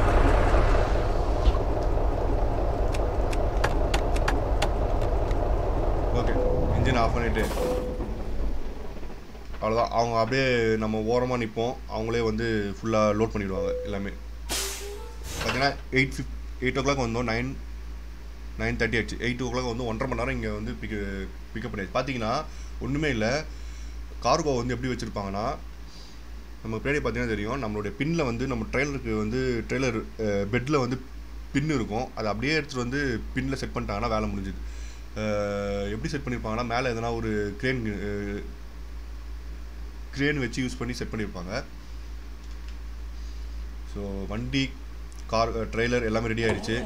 ஓகே இன்ஜின் ஆஃப் பண்ணிவிட்டு அவ்வளோதான் அவங்க அப்படியே நம்ம ஓரமாக நிற்போம் அவங்களே வந்து ஃபுல்லாக லோட் பண்ணிடுவாங்க எல்லாமே பார்த்தீங்கன்னா eight fifty eight o'clock வந்தோம் நைன் நைன் தேர்ட்டி ஆச்சு எயிட் ஓ கிளாக் வந்து ஒன்றரை மணி நேரம் இங்கே வந்து பிக் பிக்கப் பண்ணியாச்சு பார்த்தீங்கன்னா ஒன்றுமே இல்லை கார்கோ வந்து எப்படி வச்சுருப்பாங்கன்னா நம்ம பின்னாடி பார்த்தீங்கன்னா தெரியும் நம்மளுடைய பின்னில் வந்து நம்ம ட்ரெய்லருக்கு வந்து ட்ரெய்லர் பெட்டில் வந்து பின் இருக்கும் அதை அப்படியே எடுத்துகிட்டு வந்து பின்னில் செட் பண்ணிட்டாங்கன்னா வேலை முடிஞ்சுது அஹ் எப்படி செட் பண்ணியிருப்பாங்கன்னா மேலே எதனா ஒரு க்ரேன் க்ரேன் வச்சு யூஸ் பண்ணி செட் பண்ணியிருப்பாங்க ஸோ வண்டி கார் ட்ரெய்லர் எல்லாமே ரெடி ஆயிடுச்சு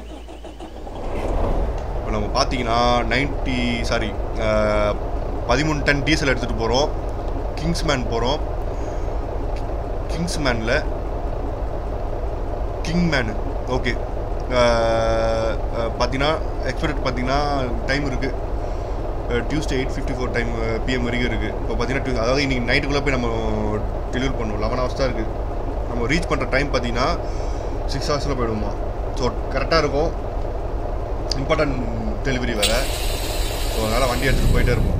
இப்போ நம்ம பார்த்தீங்கன்னா நைன்ட்டி சாரி பதிமூணு டன் டீசல் எடுத்துகிட்டு போகிறோம் கிங்ஸ்மேன் போகிறோம் கிங்ஸ்மேனில் கிங்மேனு ஓகே பார்த்தீங்கன்னா எக்ஸ்பெக்ட் பார்த்தீங்கன்னா டைம் இருக்குது Tuesday eight fifty four time PM வரைக்கும் இருக்குது இப்போ பார்த்தீங்கன்னா tu- அதாவது இன்றைக்கி நைட்டுக்குள்ளே போய் நம்ம டெலிவரி பண்ணுவோம் லெவன் ஹவர்ஸ் தான் இருக்குது நம்ம ரீச் பண்ணுற டைம் பார்த்தீங்கன்னா சிக்ஸ் ஹவர்ஸில் போயிடுவோமா ஸோ கரெக்டாக இருக்கும் இம்பார்ட்டன்ட் டெலிவரி வேறு ஸோ அதனால் வண்டி எடுத்துகிட்டு போயிட்டே இருப்போம்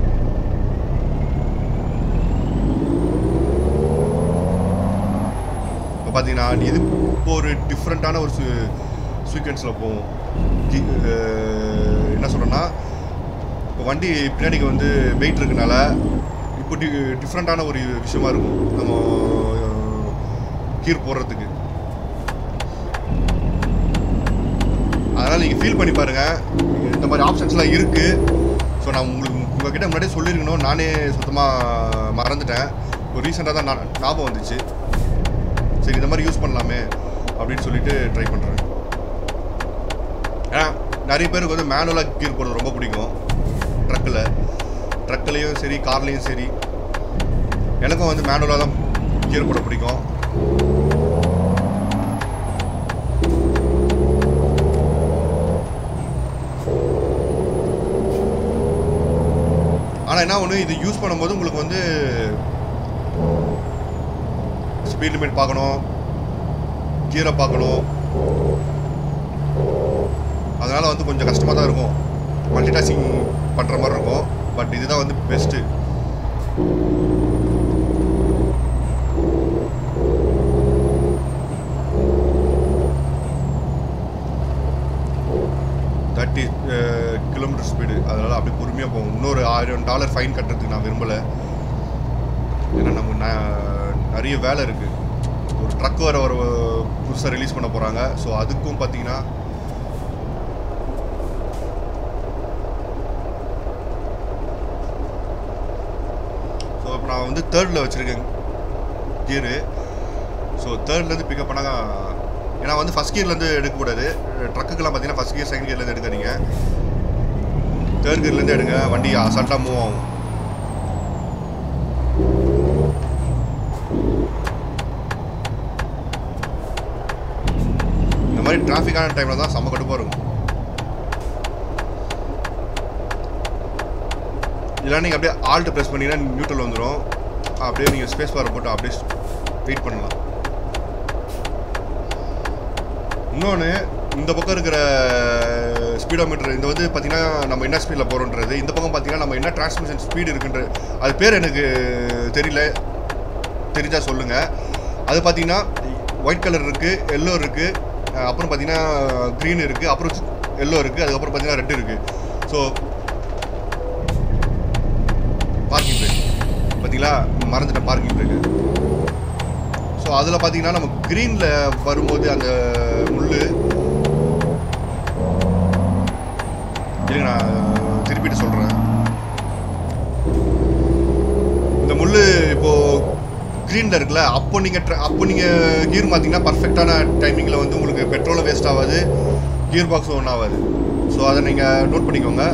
இப்போ பார்த்தீங்கன்னா இது இப்போ ஒரு டிஃப்ரெண்ட்டான ஒரு சீக்வன்ஸில் போகும் கி- அஹ் என்ன சொல்கிறேன்னா இப்போ வண்டி பின்னாடிக்கு வந்து வெயிட் இருக்கனால இப்போ டி டிஃப்ரெண்ட்டான ஒரு விஷயமா இருக்கும் நம்ம கீர் போடுறதுக்கு அதனால் நீங்கள் ஃபீல் பண்ணி பாருங்கள் இந்த மாதிரி ஆப்ஷன்ஸ்லாம் இருக்குது ஸோ நான் உங்களுக்கு உங்ககிட்ட முன்னாடியே சொல்லியிருக்கணும் நானே சுத்தமாக மறந்துட்டேன் ஒரு ரீசெண்டாக தான் நான் ஞாபகம் வந்துச்சு சரி இந்த மாதிரி யூஸ் பண்ணலாமே அப்படின்னு சொல்லிட்டு ட்ரை பண்ணுறேன் ஏன்னா நிறைய பேருக்கு வந்து மேனுவலாக கீர் போடுறது ரொம்ப பிடிக்கும் ட்ரக்கில் ட்ரக்குலேயும் சரி கார்லேயும் சரி எனக்கும் வந்து மேனுவலாக தான் கீர் போட பிடிக்கும் ஆனால் என்ன ஒன்று இது யூஸ் பண்ணும்போது உங்களுக்கு வந்து ஸ்பீட் லிமிட் பார்க்கணும் கீரை பார்க்கணும் அதனால் வந்து கொஞ்சம் கஷ்டமாக தான் இருக்கும் மல்டி டாஸ்கிங் பண்ணுற மாதிரி இருக்கும் பட் இதுதான் வந்து பெஸ்ட்டு தேர்ட்டி கிலோமீட்டர் ஸ்பீடு அதனால் அப்படியே பொறுமையாக போகும் இன்னொரு ஆயிரம் டாலர் ஃபைன் கட்டுறதுக்கு நான் விரும்பலை ஏன்னா நம்ம ந- நிறைய வேலை இருக்குது ஒரு ட்ரக் வர ஒரு புதுசாக ரிலீஸ் பண்ண போகிறாங்க ஸோ அதுக்கும் பார்த்தீங்கன்னா ஸோ இப்போ நான் வந்து தேர்டில் வச்சுருக்கேன் கியரு ஸோ தேர்ட்லேருந்து பிக்கப் பண்ணாங்க ஏன்னா வந்து ஃபஸ்ட் கியர்லேருந்து எடுக்கக்கூடாது ட்ரக்குக்கெல்லாம் பார்த்தீங்கன்னா ஃபஸ்ட் கியர் செகண்ட் கியர்லேருந்து எடுக்காதீங்க தேர்ட் கியர்லேருந்து எடுங்க வண்டி அசால்ட்டாக மூவ் ஆகும் இந்த மாதிரி டிராஃபிக்கான டைமில் தான் செம்ம கடுப்பாக இருக்கும் இல்லைன்னா நீங்கள் அப்படியே ஆல்ட்டு ப்ரெஸ் பண்ணிங்கன்னா நியூட்ரல் வந்துடும் அப்படியே நீங்கள் ஸ்பேஸ் பாரை போட்டு அப்படியே வெயிட் பண்ணலாம் இன்னொன்று இந்த பக்கம் இருக்கிற ஸ்பீடோமீட்டர் இது வந்து பார்த்தீங்கன்னா நம்ம என்ன ஸ்பீடில் போகிறோன்றது இந்த பக்கம் பார்த்தீங்கன்னா நம்ம என்ன டிரான்ஸ்மிஷன் ஸ்பீடு இருக்குன்றது அது பேர் எனக்கு தெரியல தெரிஞ்சால் சொல்லுங்கள் அது பார்த்தீங்கன்னா ஒயிட் கலர் இருக்குது எல்லோ இருக்குது அப்புறம் பார்த்தீங்கன்னா க்ரீன் இருக்குது அப்புறம் எல்லோ இருக்குது அதுக்கப்புறம் பார்த்தீங்கன்னா ரெட் இருக்குது ஸோ பார்க்கிங் பிரேக் பார்த்தீங்களா மறந்துட்டேன் பார்க்கிங் பிரேக்கு ஸோ அதில் பார்த்தீங்கன்னா நம்ம க்ரீனில் வரும்போது அந்த முள் இருங்க நான் திருப்பிட்டு சொல்கிறேன் இந்த முள் இப்போது க்ரீனில் இருக்குல்ல அப்போ நீங்கள் அப்போ நீங்கள் கியர் மாற்றிங்கன்னா பர்ஃபெக்டான டைமிங்கில் வந்து உங்களுக்கு பெட்ரோலும் வேஸ்ட் ஆகாது கியர் பாக்ஸும் ஒன்றும் ஆகாது ஸோ அதை நீங்கள் நோட் பண்ணிக்கோங்க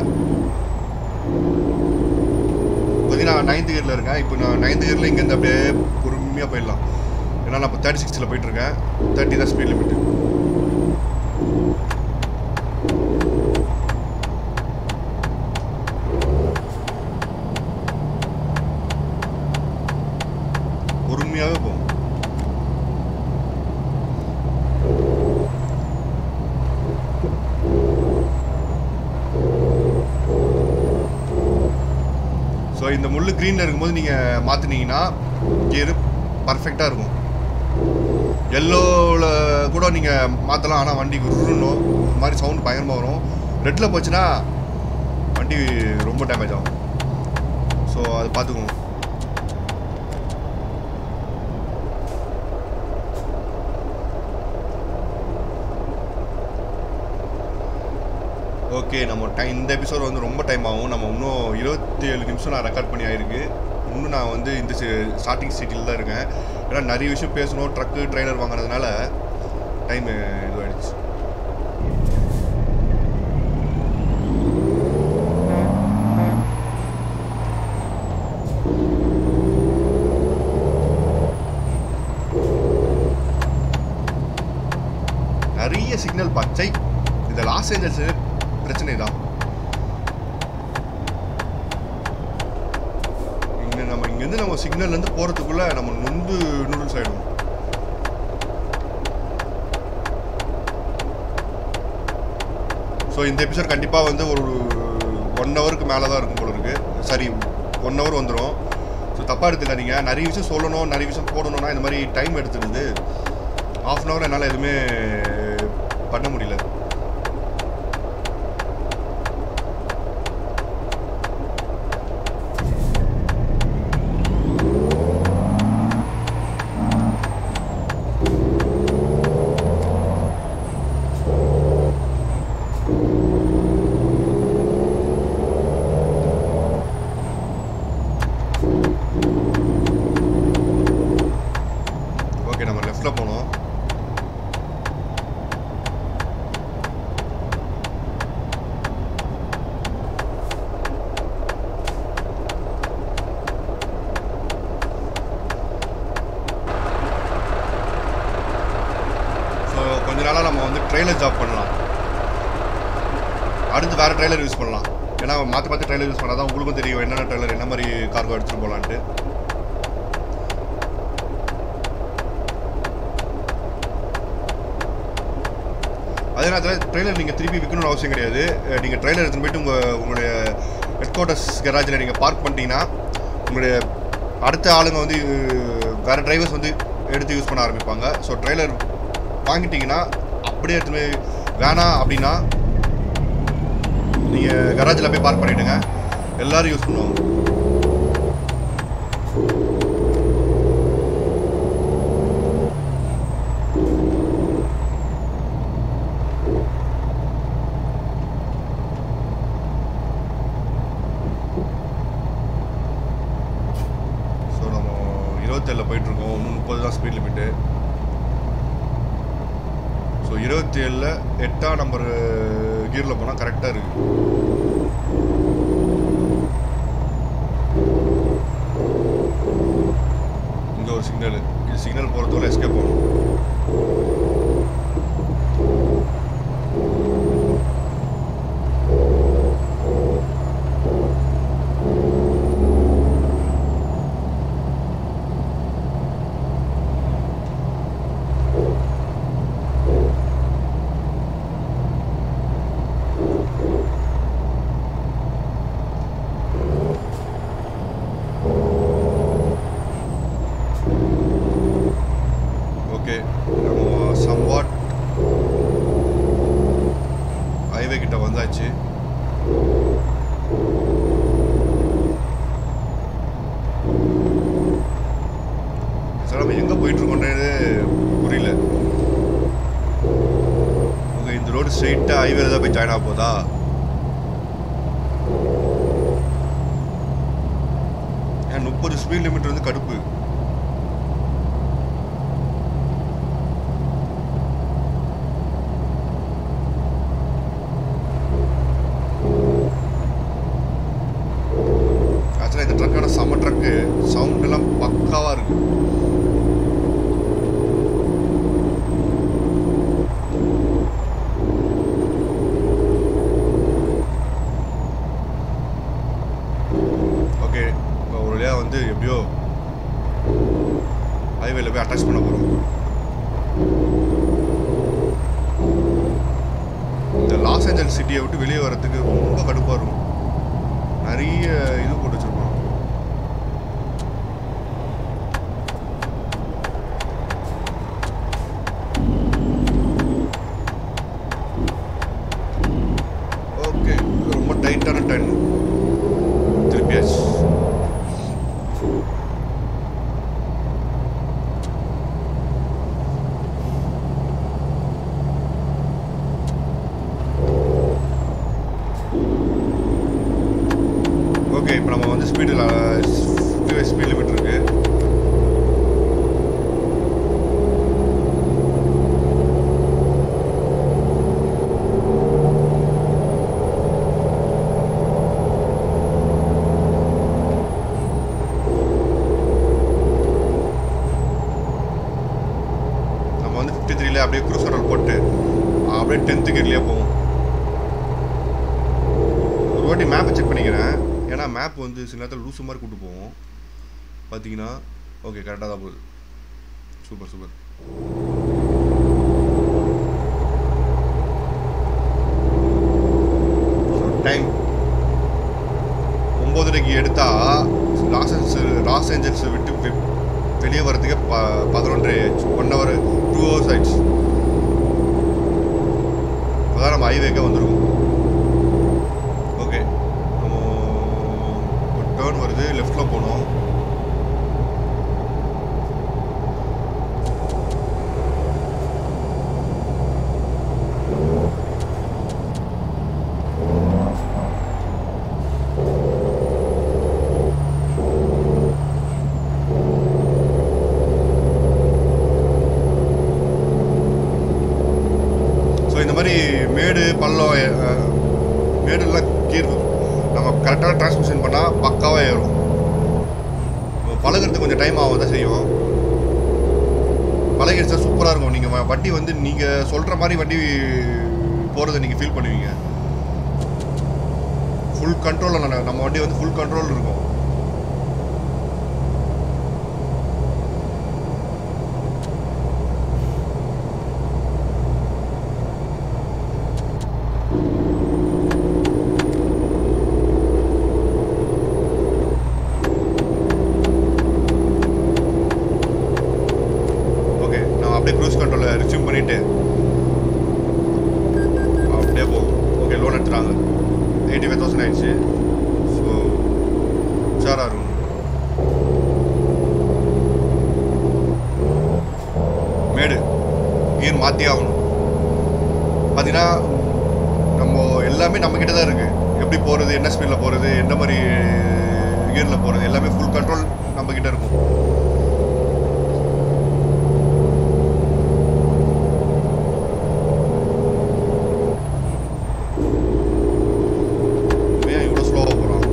இப்போதைக்கு நான் நைன்த் கியரில் இருக்கேன் இப்போ நான் நைன்த் கியரில் இங்கேருந்து அப்படியே பொறுமையாக போயிடலாம் ஏன்னா நான் இப்போ தேர்ட்டி சிக்ஸில் போயிட்டுருக்கேன் தேர்ட்டி தான் ஸ்பீட் லிமிட்டு பொறுமையாகவே போகும் ஸோ இந்த முள் க்ரீனில் இருக்கும்போது நீங்கள் மாற்றினீங்கன்னா கியர் பர்ஃபெக்டாக இருக்கும் எல்லோவில் கூட நீங்கள் மாற்றலாம் ஆனால் வண்டி உருணும் ஒரு மாதிரி சவுண்ட் பயங்கரமாக வரும் ரெட்டில் போச்சுன்னா வண்டி ரொம்ப டேமேஜ் ஆகும் ஸோ அது பார்த்துக்கோங்க ஓகே நம்ம டைம் இந்த எபிசோட் வந்து ரொம்ப டைம் ஆகும் நம்ம இன்னும் இருபத்தி ஏழு நிமிஷம் நான் ரெக்கார்ட் பண்ணி ஆயிருக்கு இன்னும் நான் வந்து இந்த ஸ்டார்டிங் சீட்டில் தான் இருக்கேன் ஏன்னா நிறைய விஷயம் பேசணும் ட்ரக்கு ட்ரெய்லர் வாங்குறதுனால டைம் இதுவாகிடுச்சு நிறைய சிக்னல் பச்சை இந்த லாஸ் ஏஞ்சல்ஸ் பிரச்சனை தான் இங்கே நம்ம இங்கேருந்து நம்ம சிக்னல்லேருந்து போகிறதுக்குள்ளே நம்ம நொந்து நூடுல்ஸ் ஆகிடும் ஸோ இந்த எபிசோட் கண்டிப்பாக வந்து ஒரு ஒன் ஹவருக்கு மேலே தான் இருக்கும் போல இருக்கு சரி ஒன் ஹவர் வந்துடும் ஸோ தப்பாக எடுத்துக்காதீங்க நிறைய விஷயம் சொல்லணும் நிறைய விஷயம் போடணும்னா இந்த மாதிரி டைம் எடுத்துடுது ஆஃப் அன் ஹவர் என்னால் எதுவுமே பண்ண முடியல ஓகே நம்ம லெஃப்டில் போனோம் ஸோ கொஞ்ச நாளாக நம்ம வந்து ட்ரெய்லர் ஜாப் பண்ணலாம் அடுத்து வேறு ட்ரெய்லர் யூஸ் பண்ணலாம் ஏன்னா மாற்றி மாற்றி ட்ரெய்லர் யூஸ் பண்ணால் தான் உங்களுக்கும் தெரியும் என்னென்ன ட்ரெய்லர் என்ன மாதிரி கார்கோ எடுத்துகிட்டு போகலான்ட்டு அதே நேரத்தில் ட்ரெய்லர் நீங்கள் திருப்பி விற்கணும்னு அவசியம் கிடையாது நீங்கள் ட்ரெய்லர் எடுத்துகிட்டு போயிட்டு உங்கள் உங்களுடைய ஹெட் குவார்ட்டர்ஸ் கராஜில் நீங்கள் பார்க் பண்ணிட்டீங்கன்னா உங்களுடைய அடுத்த ஆளுங்க வந்து வேறு டிரைவர்ஸ் வந்து எடுத்து யூஸ் பண்ண ஆரம்பிப்பாங்க ஸோ ட்ரெய்லர் வாங்கிட்டீங்கன்னா அப்படியே எடுத்துன்னு போய் வேணாம் அப்படின்னா நீங்கள் கராஜில் போய் பார்க் பண்ணிவிடுங்க எல்லோரும் யூஸ் பண்ணுவாங்க ஸோ நம்ம இருபத்தேழில் போயிட்டுருக்கோம் இன்னும் முப்பது தான் ஸ்பீட் லிமிட்டு ஸோ இருபத்தி ஏழில் எட்டாம் நம்பர் கியரில் போனால் கரெக்டாக இருக்குது இங்கே ஒரு சிக்னல் இது சிக்னல் போகிறதுக்குள்ள எஸ்கேப் போகணும் ஹைவேல தான் போய் ஜாயின் ஆக போதா ஏன் முப்பது ஸ்பீட் லிமிட் வந்து கடுப்பு ஆக்சுவலாக இந்த ட்ரக்கோட செம்ம ட்ரக்கு சவுண்ட் எல்லாம் பக்காவாக இருக்கு ஓகே இப்போ ஒரு வழியாக வந்து எப்படியோ ஹைவேல போய் அட்டாச் பண்ண போகிறோம் இந்த லாஸ் ஏஞ்சல்ஸ் சிட்டியை விட்டு வெளியே வரதுக்கு ரொம்ப கடுப்பாக இருக்கும் நிறைய இது போட்டு வச்சிருப்பான் ஓகே ரொம்ப டைட்டான டைம் திருப்பியாச்சு ஓகே இப்போ நம்ம வந்து ஸ்பீடில் ஸ்பீட் லிமிட் இருக்கு நம்ம வந்து ஃபிஃப்டி த்ரீல அப்படியே க்ரூஸ் கண்ட்ரோல் போட்டு அப்படியே டென்த்து கியர்லேயே போவோம் ஒரு வாட்டி மேப்பை செக் பண்ணிக்கிறேன் ஏன்னா மேப் வந்து சில நேரத்தில் லூசு மாதிரி கூட்டு போவோம் பார்த்தீங்கன்னா ஓகே கரெக்டாக தான் போகுது சூப்பர் சூப்பர் டைம் ஒம்போதரைக்கு எடுத்தா லாஸ் ஏஞ்சல்ஸ் லாஸ் ஏஞ்சல்ஸ் விட்டு வெ- வெளியே வரதுக்கே ப பதினொன்றரை ஆயிடுச்சு ஒன் ஹவர் டூ ஹவர்ஸ் ஆயிடுச்சு அதான் நம்ம ஹைவேக்கே வந்துருக்கோம் ஓகே நம்ம ஒரு டேர்ன் வருது லெஃப்டில் போகணும் ஸோ இந்த மாதிரி மேடு பள்ளம் அஹ், மேடுலாம் கீர் நம்ம கரெக்டான டிரான்ஸ்மிஷன் பண்ணால் பக்காவாக ஏறும் இப்போ பழகுறதுக்கு கொஞ்சம் டைம் ஆகும் தான் செய்யும் பழகிடுச்சா சூப்பராக இருக்கும் நீங்கள் வண்டி வந்து நீங்கள் சொல்கிற மாதிரி வண்டி போகிறத நீங்கள் ஃபீல் பண்ணுவீங்க ஃபுல் கண்ட்ரோலில் நம்ம வண்டி வந்து ஃபுல் கண்ட்ரோல் இருக்கும் ஓகே நான் அப்படியே க்ரூஸ் கண்ட்ரோலில் ரிசீவ் பண்ணிவிட்டு அப்படியே போகும் ஓகே லோன் எடுத்துறாங்க எயிட்டி ஃபைவ் தௌசண்ட் ஆயிடுச்சு ஸோ உஷாராக இருக்கும் மேடு கீர் மாற்றி ஆகணும் பார்த்தீங்கன்னா நம்ம எல்லாமே நம்மக்கிட்ட தான் இருக்குது எப்படி போகிறது என்ன ஸ்பீடில் போகிறது என்ன மாதிரி கியரில் போகிறது எல்லாமே ஃபுல் கண்ட்ரோல் நம்மக்கிட்ட இருக்கும் ஏன் இவ்வளோ ஸ்லோவாக போகிறான்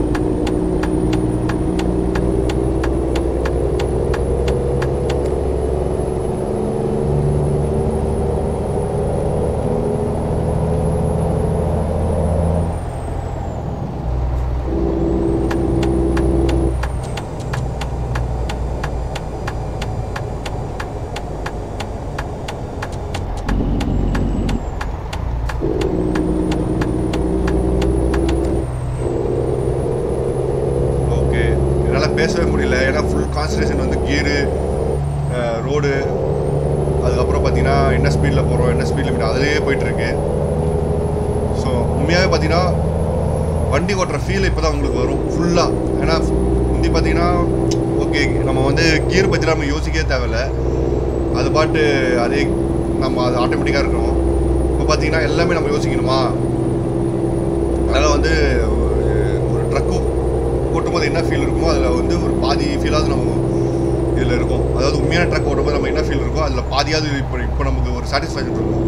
ஓகே என்னால் பேசவே முடியல ஏன்னா ஃபுல் கான்சன்ட்ரேஷன் வந்து கியரு ரோடு அதுக்கப்புறம் பார்த்தீங்கன்னா என்ன ஸ்பீடில் போகிறோம் என்ன ஸ்பீட் லிமிட் அதிலேயே போயிட்டுருக்கு ஸோ உண்மையாகவே பார்த்தீங்கன்னா வண்டி ஓட்டுற ஃபீல் இப்போ தான் உங்களுக்கு வரும் ஃபுல்லாக ஏன்னா முந்தி பார்த்தீங்கன்னா ஓகே நம்ம வந்து கியர் பற்றி நம்ம யோசிக்கவே தேவையில்ல அது பாட்டு அதே நம்ம அது ஆட்டோமேட்டிக்காக இருக்கணும் இப்போ பார்த்தீங்கன்னா எல்லாமே நம்ம யோசிக்கணுமா அதனால் வந்து ஒரு- ஒரு ட்ரக்கு ஓட்டும்போது என்ன ஃபீல் இருக்குமோ அதில் வந்து ஒரு பாதி ஃபீலாவது நம்ம இதில் இருக்கும் அதாவது உண்மையான ட்ரக் ஓட்டும்போது நம்ம என்ன ஃபீல் இருக்கோ அதில் பாதியாவது இப்போ இப்போ நமக்கு ஒரு சாட்டிஸ்ஃபேக்ஷன் இருக்கும்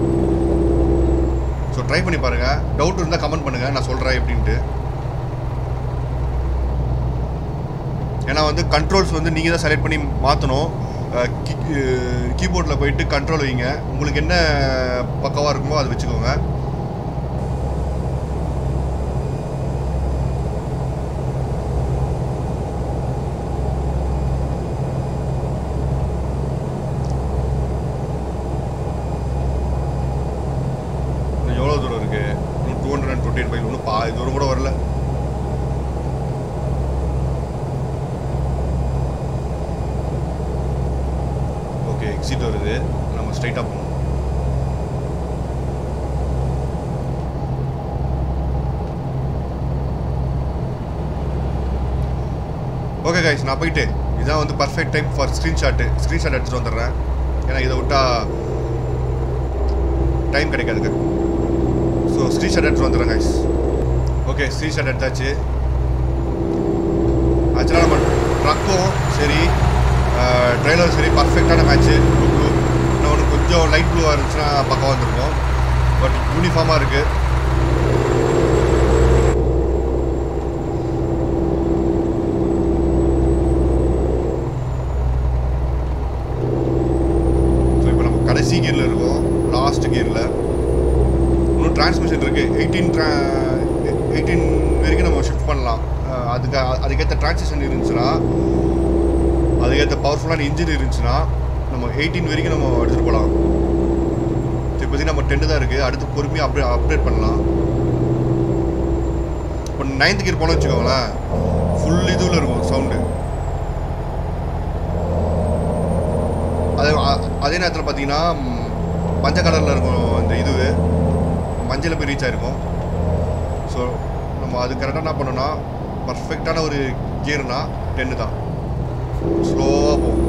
ஸோ ட்ரை பண்ணி பாருங்கள் டவுட் இருந்தால் கமெண்ட் பண்ணுங்கள் நான் சொல்கிறேன் எப்படின்ட்டு ஏன்னா வந்து கண்ட்ரோல்ஸ் வந்து நீங்கள் தான் செலக்ட் பண்ணி மாற்றணும் கீபோர்டில் போயிட்டு கண்ட்ரோல் வைங்க உங்களுக்கு என்ன பக்கவாக இருக்குமோ அதை வச்சுக்கோங்க இன்னும் எவ்வளோ தூரம் இருக்கு இன்னும் two hundred and twenty eight இன்னும் பாதி தூரம் கூட வரல ஓகே எக்ஸிட் வருது நம்ம ஸ்ட்ரைட்டாக போகணும் ஓகே கைஸ் நான் போயிட்டு இதான் வந்து perfect time for screenshot screenshot எடுத்துகிட்டு வந்துடுறேன் ஏன்னா இதை விட்டா டைம் கிடைக்காதுங்க ஸோ ஸ்க்ரீன்ஷாட் எடுத்துகிட்டு வந்துடுறேன் கைஸ் ஓகே ஸ்க்ரீன்ஷாட் எடுத்தாச்சு ஆக்சுவலாக நம்ம ட்ரக்கும் சரி ட்ரெயிலரும் சரி பர்ஃபெக்டான மேட்ச்சு ப்ளூ ப்ளூ இன்னும் ஒன்று கொஞ்சம் லைட் ப்ளூவாக இருந்துச்சுன்னா பக்கம் வந்திருக்கும் பட் யூனிஃபார்மாக இருக்குது ஸோ இப்போ நம்ம கடைசி கியரில் இருக்கோம் லாஸ்ட் கியரில் இன்னும் டிரான்ஸ்மிஷன் இருக்குது எயிட்டீன் ட்ரா எயிட்டீன் வரைக்கும் நம்ம ஷிஃப்ட் பண்ணலாம் அஹ் அதுக்கு அதுக்கேற்ற டிரான்சிஷன் இருந்துச்சுன்னா அதுக்கேற்ற பவர்ஃபுல்லான இன்ஜின் இருந்துச்சுன்னா நம்ம எயிட்டீன் வரைக்கும் நம்ம எடுத்துகிட்டு போகலாம் இப்போதைக்கு நம்ம டென்னு தான் இருக்குது அடுத்து பொறுமையாக அப்டே அப்டேட் பண்ணலாம் இப்போ நைன்த் கியர் போனோம்னு வச்சுக்கோங்களேன் ஃபுல் இதுவில் இருக்கும் சவுண்டு அதே அ- அதே நேரத்தில் பார்த்தீங்கன்னா ம், மஞ்சள் கலரில் இருக்கும் இந்த இது மஞ்சள் போய் ரீச் ஆயிருக்கும் ஸோ நம்ம அது கரெக்டாக என்ன பண்ணோம்னா பர்ஃபெக்டான ஒரு கியர்னா டென்னு தான் ஸ்லோவாக போகும்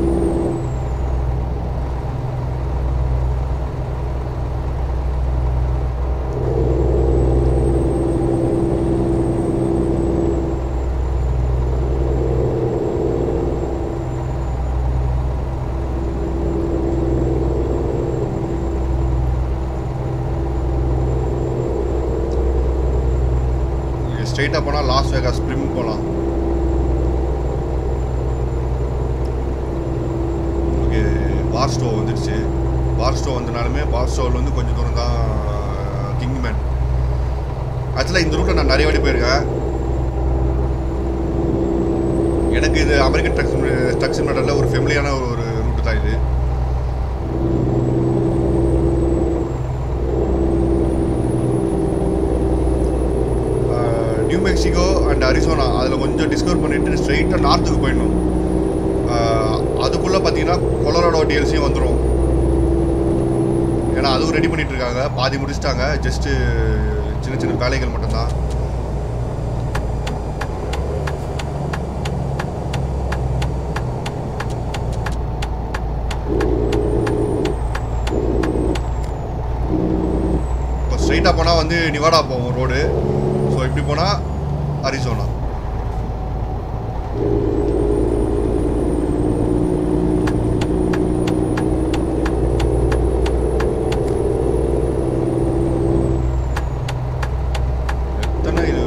ஸ்ட்ரெயிட்டாக போனால் லாஸ் வேகாஸ் ஸ்ப்ரிங் போகலாம் ஓகே பார் ஸ்டோ வந்துடுச்சு பார் ஸ்டோ வந்தனாலுமே பார் ஸ்டோவில் வந்து கொஞ்சம் தூரம் தான் கிங் மேன் ஆக்சுவலாக இந்த ரூட்டில் நான் நிறைய வாட்டி போயிருக்கேன் எனக்கு இது அமெரிக்கன் ட்ரக்ஸ் ட்ரக்ஸ் மெடலில் ஒரு ஃபெமிலியான ஒரு ரூட்டு தான் இது நியூ மெக்சிகோ அண்ட் அரிசோனா அதில் கொஞ்சம் டிஸ்கவர் பண்ணிட்டு ஸ்ட்ரைட்டாக நார்த்துக்கு போயிடணும் அதுக்குள்ளே பார்த்தீங்கன்னா கொலராடோ டிஎல்சியும் வந்துடும் ஏன்னா அதுவும் ரெடி பண்ணிட்டு இருக்காங்க பாதி முடிச்சிட்டாங்க ஜஸ்ட்டு சின்ன சின்ன வேலைகள் மட்டும்தான் இப்போ ஸ்ட்ரைட்டாக போனால் வந்து நிவாடா போவோம் ரோடு ஸோ இப்படி போனால் அரிசோனா எத்தனை இது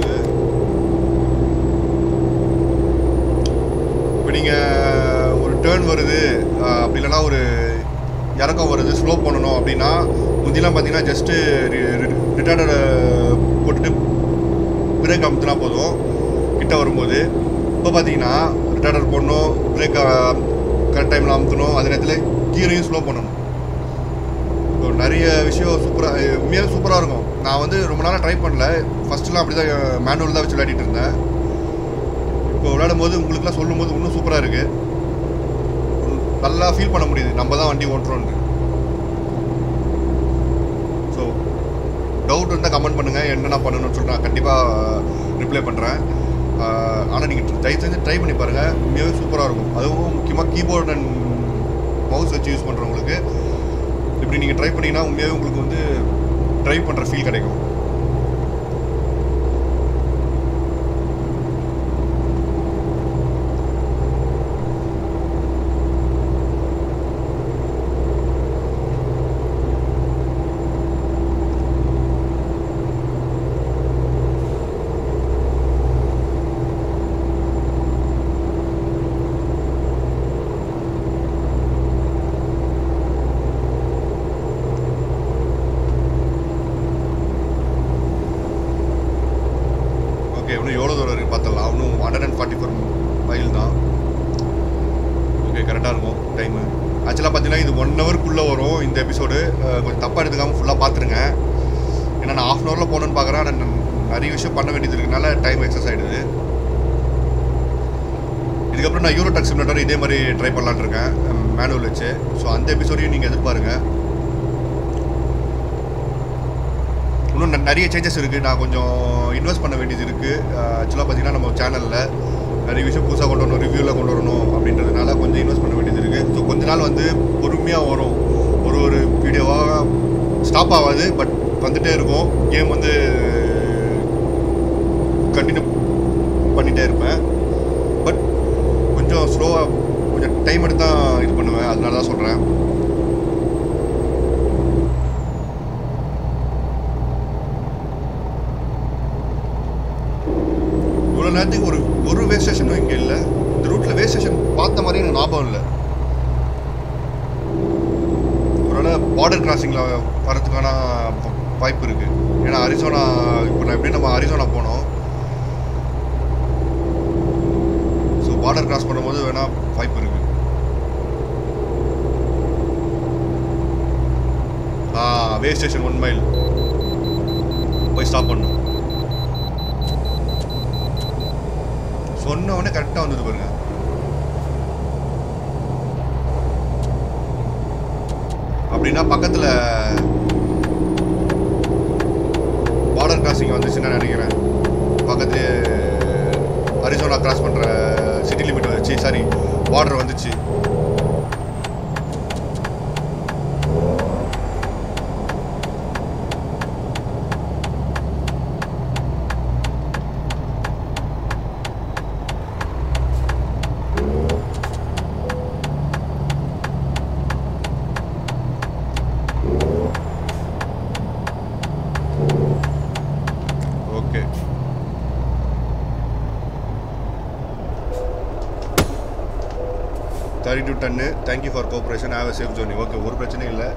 இப்போ நீங்கள் ஒரு டேர்ன் வருது அஹ், அப்படி இல்லைன்னா ஒரு இறக்கம் வருது ஸ்லோ பண்ணணும் அப்படின்னா முந்திலாம் பார்த்தீங்கன்னா ஜஸ்ட்டு ரிட்டார்டரை போட்டுட்டு பிரேக் அமுத்துனா போதும் கிட்ட வரும்போது இப்போ பார்த்தீங்கன்னா ரிட்டார்டர் போடணும் பிரேக் கரெக்ட் டைமில் அமுத்தணும் அதே நேரத்தில் கீரையும் ஸ்லோ பண்ணணும் ஸோ நிறைய விஷயம் சூப்பராக உண்மையாக சூப்பராக இருக்கும் நான் வந்து ரொம்ப நாளாக ட்ரை பண்ணல ஃபஸ்ட்டுலாம் அப்படி தான் மேனுவல் தான் வச்சு விளையாடிட்டு இருந்தேன் இப்போ விளையாடும் போது உங்களுக்குலாம் சொல்லும் போது இன்னும் சூப்பராக இருக்குது நல்லா ஃபீல் பண்ண முடியுது நம்ம தான் வண்டி ஓட்டுறோன்னு ஸோ டவுட் இருந்தால் கமெண்ட் பண்ணுங்கள் என்னென்ன பண்ணணும்னு சொல்லிட்டு நான் கண்டிப்பாக ரிப்ளை பண்ணுறேன் ஆனால் நீங்கள் தயவு செஞ்சு ட்ரை பண்ணி பாருங்கள் உண்மையாகவே சூப்பராக இருக்கும் அதுவும் முக்கியமாக கீபோர்ட் அண்ட் மவுஸ் வச்சு யூஸ் பண்ணுறவங்களுக்கு இப்படி நீங்கள் ட்ரை பண்ணீங்கன்னா உண்மையாகவே உங்களுக்கு வந்து ட்ரைவ் பண்ணுற ஃபீல் கிடைக்கும் ஓகே இன்னும் எவ்வளோ தூரம் இருக்குது பார்த்துடலாம் இன்னும் hundred and forty four mile தான் ஓகே கரெக்டாக இருக்கும் டைமு ஆக்சுவலாக பார்த்தீங்கன்னா இது ஒன் ஹவருக்குள்ளே வரும் இந்த எபிசோடு கொஞ்சம் தப்பாக எடுத்துக்காமல் ஃபுல்லாக பார்த்துருங்க ஏன்னா நான் ஆஃப் அன் ஹவரில் போகணுன்னு பார்க்குறேன் ஆனால் நான் நிறைய விஷயம் பண்ண வேண்டியது இருக்கனால டைம் எக்ஸஸ் ஆகிடுது இதுக்கப்புறம் நான் யூரோ டாக் சிமுலேட்டர் இதே மாதிரி ட்ரை பண்ணலான்னு இருக்கேன் மேனுவல் வச்சு ஸோ அந்த எபிசோடையும் நீங்கள் எதிர்பாருங்க இன்னும் ந- நிறைய சேஞ்சஸ் இருக்குது நான் கொஞ்சம் இன்வெஸ்ட் பண்ண வேண்டியது இருக்குது ஆக்சுவலாக பார்த்தீங்கன்னா நம்ம சேனலில் நிறைய விஷயம் புதுசாக கொண்டு வரணும் ரிவ்யூவில் கொண்டு வரணும் அப்படின்றதுனால கொஞ்சம் இன்வெஸ்ட் பண்ண வேண்டியது இருக்குது ஸோ கொஞ்ச நாள் வந்து பொறுமையாக வரும் ஒரு ஒரு வீடியோவாக ஸ்டாப் ஆகாது பட் வந்துட்டே இருக்கும் கேம் வந்து கண்டினியூ பண்ணிகிட்டே இருப்பேன் பட் கொஞ்சம் ஸ்லோவாக கொஞ்சம் டைம் எடுத்து தான் இது பண்ணுவேன் அதனால தான் சொல்கிறேன் இவ்வளோ நேரத்துக்கு ஒரு ஒரு வே ஸ்டேஷனும் இங்கே இல்லை இந்த ரூட்டில் வே ஸ்டேஷன் பார்த்த மாதிரி எனக்கு ஞாபகம் இல்லை ஒருவேளை பார்டர் கிராசிங்கில் வரதுக்கான வ- வாய்ப்பு இருக்குது ஏன்னா அரிசோனா இப்போ நான் எப்படி நம்ம அரிசோனா போனோம் ஸோ பார்டர் கிராஸ் பண்ணும்போது வேணால் வாய்ப்பு இருக்குது a weigh station one mile போய் ஸ்டாப் பண்ணணும் சொன்ன உடனே கரெக்டாக வந்தது பாருங்க அப்படின்னா பக்கத்தில் பார்டர் கிராசிங் வந்துச்சுன்னு நான் நினைக்கிறேன் பக்கத்துலேயே அரிசோனா கிராஸ் பண்ணுற சிட்டி லிமிட் வந்துச்சு சாரி பார்டர் வந்துச்சு okay thirty two ton thank you for cooperation have a safe journey okay ஒரு பிரச்சனையும் இல்லை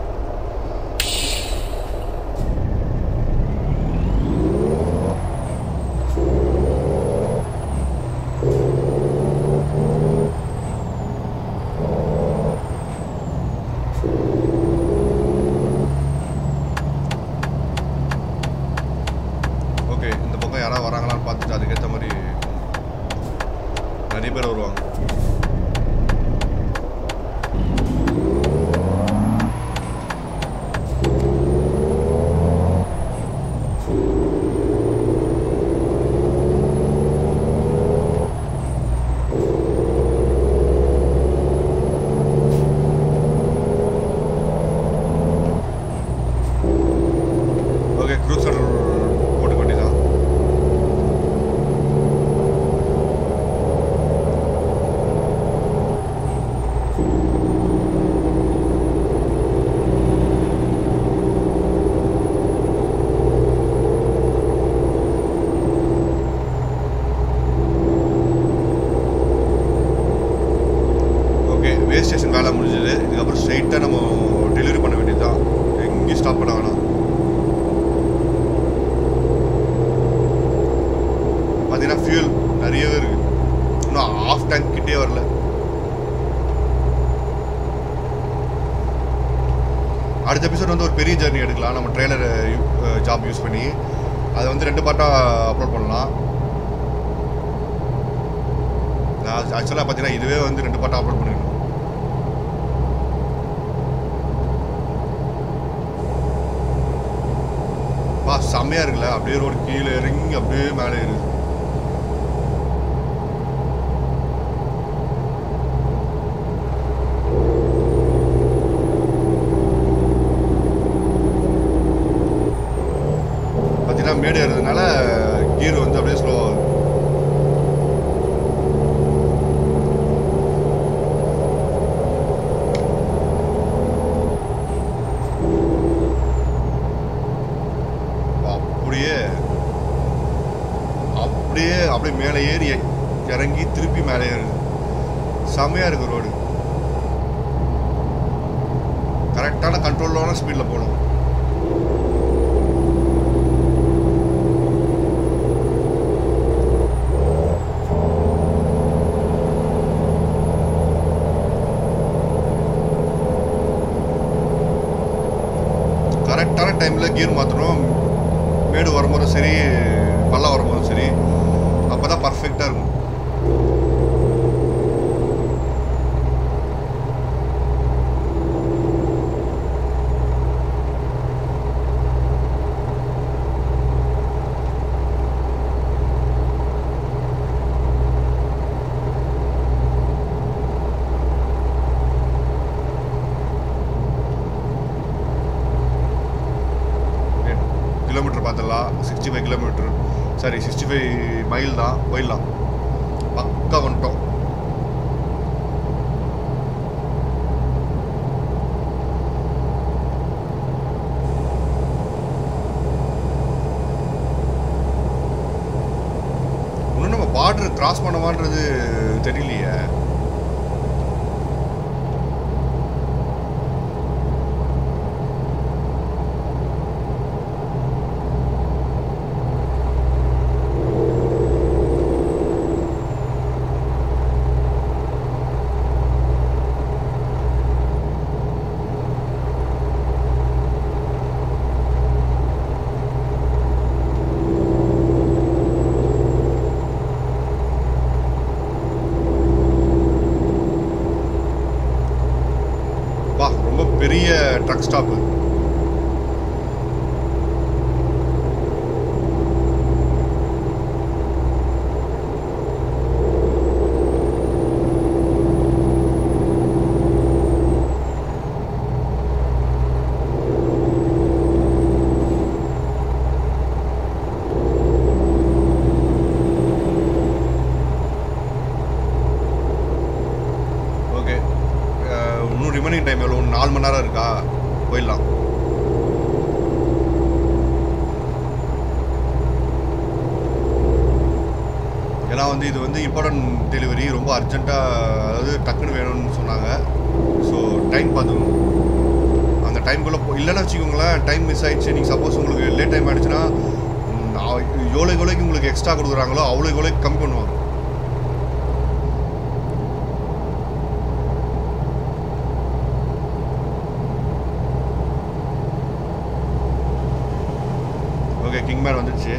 ஓகே இந்த பக்கம் யாராவது வராங்களான்னு பார்த்துட்டு அதுக்கேற்ற மாதிரி நிறைய பேர் வருவாங்க ஓகே க்ரூசர் போட்டுக்க வேண்டியதான் ஓகே வே ஸ்டேஷன் வேலை முடிஞ்சது இதுக்கப்புறம் ஸ்ட்ரைட்டாக நம்ம டெலிவரி பண்ண வேண்டியதுதான் எங்கேயும் ஸ்டாப் பண்ண வேணாம் பார்த்தீங்கன்னா ஃபியூல் நிறையவே இருக்கு இன்னும் ஆஃப் டேங்க் கிட்டே வரல அடுத்த எபிசோட் வந்து ஒரு பெரிய ஜர்னி எடுக்கலாம் நம்ம ட்ரெய்லர் ஜாப் யூஸ் பண்ணி அதை வந்து ரெண்டு பார்ட்டாக அப்லோட் பண்ணலாம் நான் ஆக்சுவலாக பார்த்தீங்கன்னா இதுவே வந்து ரெண்டு பார்ட்டாக அப்லோட் பண்ணிடணும் பா செம்மையாக இருக்குல்ல அப்படியே ரோடு கீழே இறங்கி அப்படியே மேலே ஏறுது அப்படியே அப்படியே மேலே ஏறி இறங்கி திருப்பி மேலே ஏறுது செம்மையாக இருக்கு ரோடு கரெக்டான கண்ட்ரோலான ஸ்பீடில் போகணும் கரெக்டான டைமில் கியர் மாற்றணும் மேடு வரும்போதும் சரி பள்ளம் வரும்போதும் சரி அப்போ தான் பர்ஃபெக்டாக இருக்கும் கிலோமீட்டர் பார்த்துடலாம் sixty five kilometre sorry sixty five mile தான் போயிடலாம் பக்கா வந்துட்டோம் இன்னும் நம்ம பார்டர் கிராஸ் பண்ணவான்றது தெரியலையே பா ரொம்ப பெரிய ட்ரக் ஸ்டாப்பு ஓகே இன்னும் ரிமைனிங் டைம் எவ்வளோ நாலு மணி நேரம் இருக்கா போயிடலாம் ஏன்னா வந்து இது வந்து இம்பார்ட்டன்ட் டெலிவரி ரொம்ப அர்ஜென்ட்டாக அதாவது டக்குன்னு வேணும்னு சொன்னாங்க ஸோ டைம் பார்த்துக்கணும் அந்த டைம்குள்ளே இல்லைன்னு வச்சுக்கோங்களேன் டைம் மிஸ் ஆயிடுச்சு நீங்கள் சப்போஸ் உங்களுக்கு லேட் டைம் ஆயிடுச்சுன்னா ம், அவ- எவ்வளோக்கு எவ்வளோக்கு உங்களுக்கு எக்ஸ்ட்ரா கொடுக்குறாங்களோ அவ்வளோக்கு எவ்வளோக்கு கம்மி பண்ணுவாங்க ஓகே கிங் மேன் வந்துடுச்சு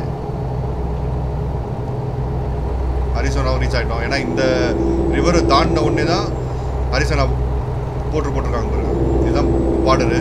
ஹரிசோனாவும் ரீச் ஆகிட்டோம் ஏன்னா இந்த ரிவரை தாண்டின உடனே தான் ஹரிசோனா போட்டு போட்டிருக்காங்க பாருங்க இதுதான் பார்டரு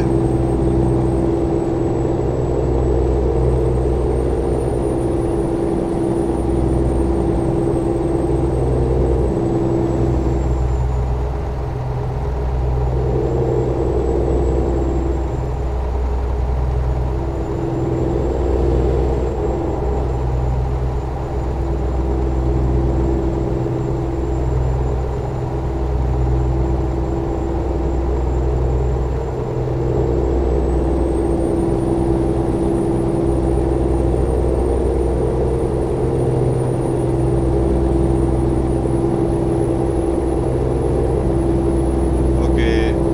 ஓகே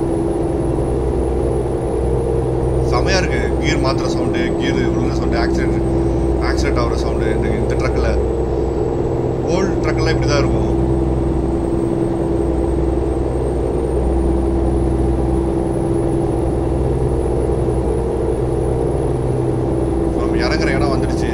செமையாக இருக்கு கியர் மாத்திர சவுண்டு கியர் உள்ள சவுண்டு ஆக்சிடென்ட் ஆக்சிடென்ட் ஆகிற சவுண்டு இந்த இந்த ட்ரக்கில் ஓல்டு ட்ரக்கெல்லாம் இப்படி தான் இருக்கும் நம்ம இறங்குற இடம் வந்துடுச்சு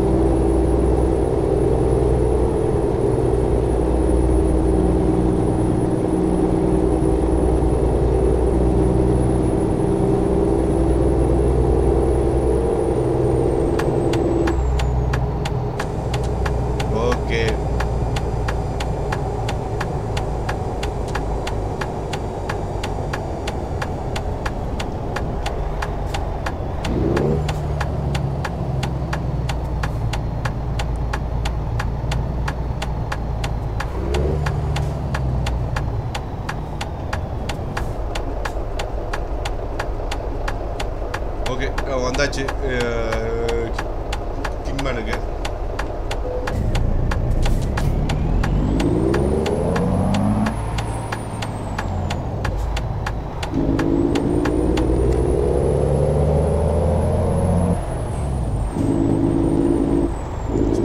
ஓகே ஓகே வந்தாச்சு கிங்மேனுக்கு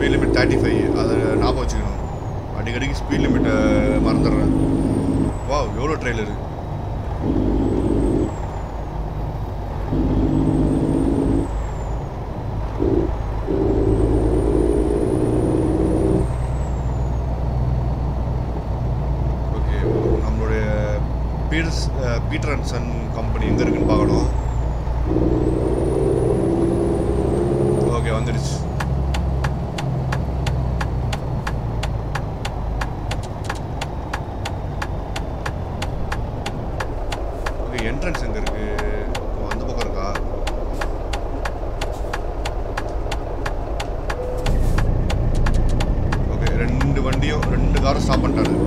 ஸ்பீட் லிமிட் தேர்ட்டி ஃபைவ் அதை ஞாபகம் வச்சுக்கணும் அடிக்கடிக்கு ஸ்பீட் லிமிட்டை மறந்துடுறேன் வா எவ்வளோ ட்ரெயிலரு ஓகே நம்மளுடைய Peters Peter and son company எங்கே இருக்குன்னு பார்க்கணும் ஓகே வந்துடுச்சு ஓகே என்ட்ரன்ஸ் எங்கே இருக்கு ஓ, அந்த பக்கம் இருக்கா ஓகே ரெண்டு வண்டியும் ரெண்டு காரும் ஸ்டாப் பண்ணிட்டாரு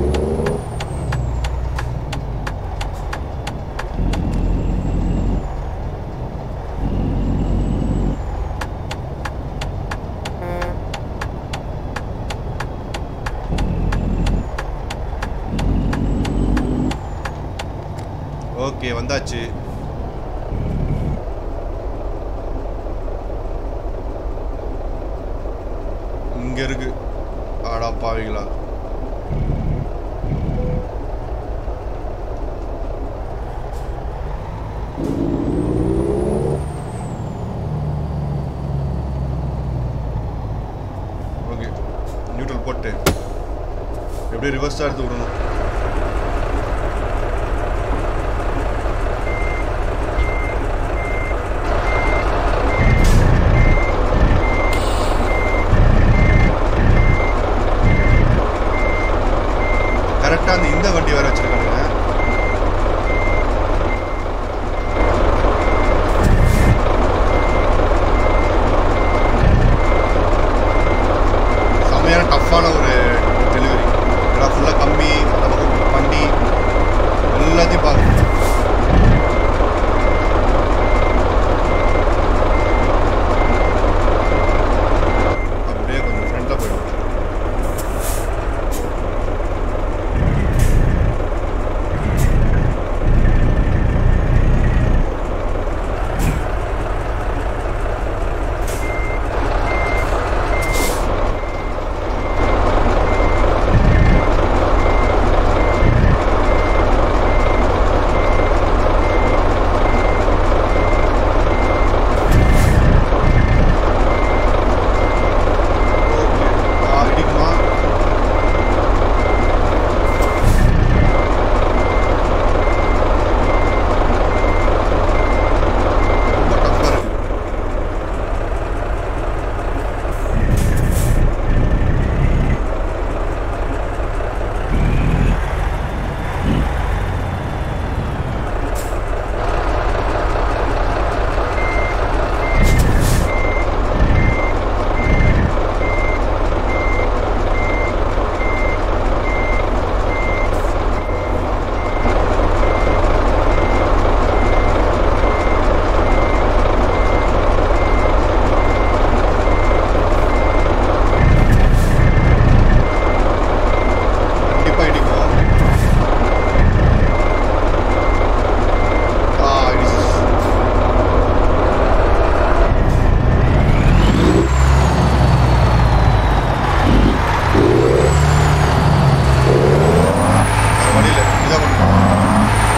ஓகே வந்தாச்சு இங்க இருக்கு ஆடா பாவிங்களா ஓகே நியூட்ரல் போட்டு எப்படியும் ரிவர்ஸாக எடுத்து விடணும் கரெக்டாக அந்த இந்த வண்டி வேற வச்சிருக்கானுங்க செம்மையான டஃப்பான ஒரு டெலிவரி ஏன்னா ஃபுல்லாக கம்பி அந்த பக்கம் வண்டி எல்லாத்தையும் பார்க்கணும் அப்படியே கொஞ்சம் ஃப்ரெண்டாக போயிடும் ஓகே ஆ இடிக்குமா ரொம்ப டஃப்பாக இருக்கு கண்டிப்பாக இடிக்கும் ஆ இடிச்சு வழியில் இதான் பண்ணணும்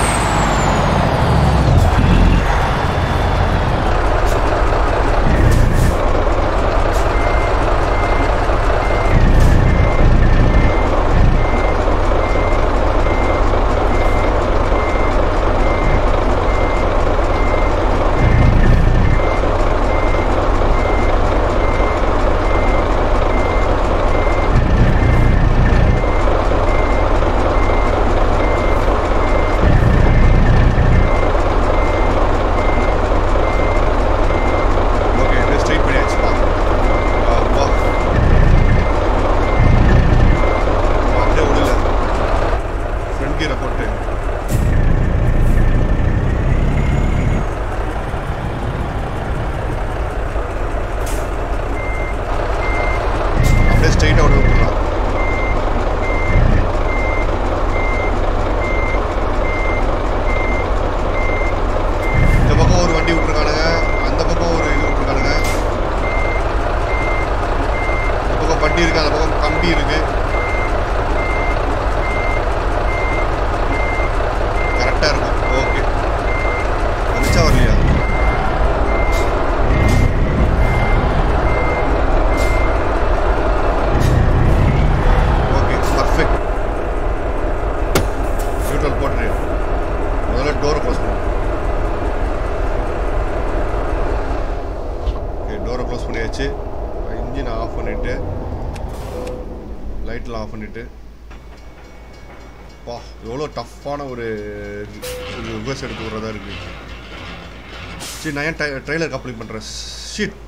ஓகே அப்படியே ஸ்ட்ரைட் பண்ணியாச்சுப்பா அப்பா அப்படியே விடல ஃப்ரண்ட் கீரை போட்டு அப்படியே ஸ்ட்ரைட்டாக விட விட்டுலாம் இந்த பக்கம் ஒரு வண்டி விட்டுருக்கானுங்க அந்த பக்கம் ஒரு இது விட்டுருக்கானுங்க வண்டி இருக்கு அந்த பக்கம் கம்பி இருக்கு கரெக்டாக இருக்கும் ஓகே வந்துச்சா வரலையா ஓகே பர்ஃபெக்ட் நியூட்ரல் போட்டுரு முதல்ல டோரை க்ளோஸ் பண்ணு ஓகே டோரை க்ளோஸ் பண்ணியாச்சு இன்ஜினை ஆஃப் பண்ணிவிட்டு லைட்லாம் ஆஃப் பண்ணிவிட்டு பா எவ்வளோ டஃப்பான ஒரு ரிவர்ஸ் எடுத்து விட்றதா இருக்குது சரி நான் ஏன் ட்ரெய்லர் அப்ளை பண்ணுறேன் ஷிட்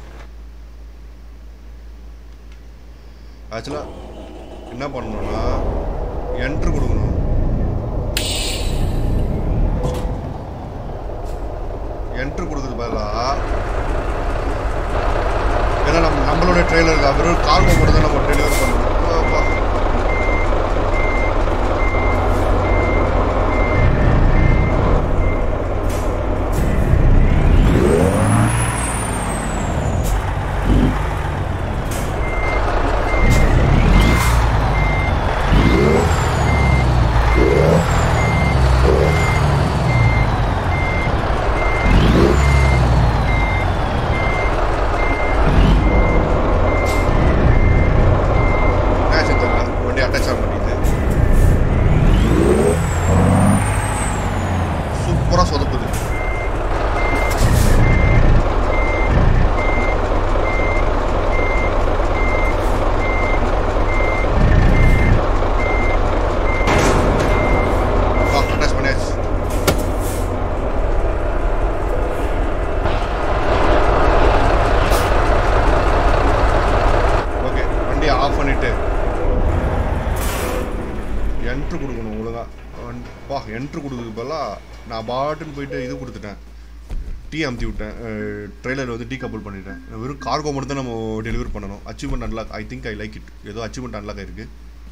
ஆக்சுவலாக என்ன பண்ணணும்னா என்ட்ரு கொடுக்கணும் என்ட்ரு கொடுக்குறது பதிலாக ஏன்னா நம்ம நம்மளோட ட்ரெய்லர் வெறும் கார்கோ மட்டும் தான் நம்ம டெலிவர் பண்ணணும் அப்பா. என்ட்ரு கொடுக்கணும் ஒழுங்கா பா என்ட்ரு கொடுக்குறதுக்கு பதிலாக நான் பாட்டுன்னு போயிட்டு இது கொடுத்துட்டேன் டீ அமுத்தி விட்டேன் ட்ரெய்லர் வந்து டீ கப்புள் பண்ணிட்டேன் வெறும் கார்கோ மட்டும் தான் நம்ம டெலிவரி பண்ணணும் achievement unlock I think I like it ஏதோ அச்சீவ்மெண்ட் அன்லாக் ஆயிருக்கு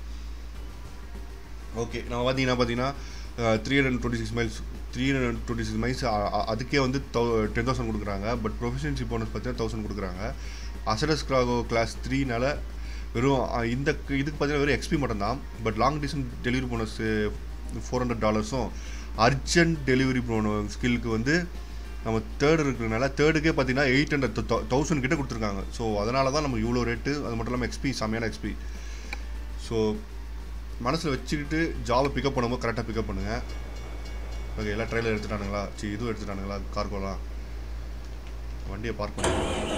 ஓகே நம்ம பார்த்தீங்கன்னா பார்த்தீங்கன்னா three hundred twenty six miles three hundred twenty six miles அதுக்கே வந்து தௌ டென் தௌசண்ட் கொடுக்குறாங்க பட் ப்ரொஃபஷன்சி போனஸ் பார்த்தீங்கன்னா தௌசண்ட் கொடுக்குறாங்க அசடஸ் கிராகோ கிளாஸ் த்ரீனால வெறும் அஹ், இந்த இதுக்கு பார்த்தீங்கன்னா வெறும் எக்ஸ்பி மட்டும்தான் but long distance delivery bonus four hundred டாலர்ஸும் அர்ஜென்ட் டெலிவரி போன ஸ்கில்லுக்கு வந்து நம்ம தேர்ட் இருக்கிறதுனால தேர்டுக்கே பார்த்தீங்கன்னா எயிட் ஹண்ட்ரட் தௌசண்ட் கிட்ட கொடுத்துருக்காங்க ஸோ அதனால தான் நம்ம இவ்வளோ ரேட்டு அது மட்டும் இல்லாமல் எக்ஸ்பி செம்மையான எக்ஸ்பி ஸோ மனசில் வச்சுக்கிட்டு ஜாபை பிக்கப் பண்ணும்போது கரெக்டாக பிக்கப் பண்ணுங்கள் ஓகே எல்லாம் ட்ரெயிலர் எடுத்துட்டானுங்களா சரி இதுவும் எடுத்துட்டானுங்களா கார்கோலாம் வண்டியை பார்க் பண்ணி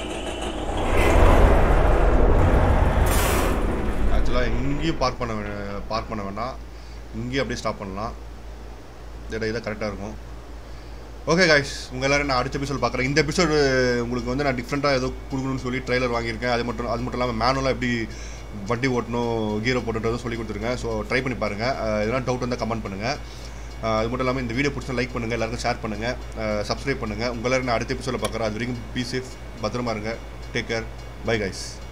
ஆக்சுவலாக எங்கேயும் பார்க் பண்ண பார்க் பண்ண வேண்டாம் இங்கேயும் அப்படியே ஸ்டாப் பண்ணலாம் இந்த இதை கரெக்டாக இருக்கும் ஓகே காய்ஸ் உங்கள் எல்லாரும் நான் அடுத்த எபிசோட் பார்க்குறேன் இந்த எபிசோடு உங்களுக்கு வந்து நான் டிஃப்ரெண்ட்டாக ஏதோ கொடுக்கணும்னு சொல்லி ட்ரெய்லர் வாங்கியிருக்கேன் அது மட்டும் அது மட்டும் இல்லாமல் மேனுவலாக எப்படி வண்டி ஓட்டணும் கீரை போட்டுன்றதும் சொல்லி கொடுத்துருங்க ஸோ ட்ரை பண்ணி பாருங்கள் எதனா டவுட் வந்தால் கமெண்ட் பண்ணுங்கள் அது மட்டும் இல்லாமல் இந்த வீடியோ பிடிச்சா லைக் பண்ணுங்கள் எல்லாருக்கும் ஷேர் பண்ணுங்கள் சப்ஸ்கிரைப் பண்ணுங்கள் உங்கள் எல்லாரும் நான் அடுத்த எபிசோட பார்க்குறேன் அது வரைக்கும் பி சேஃப் பத்திரமா இருங்க டேக் கேர் பை கைஸ்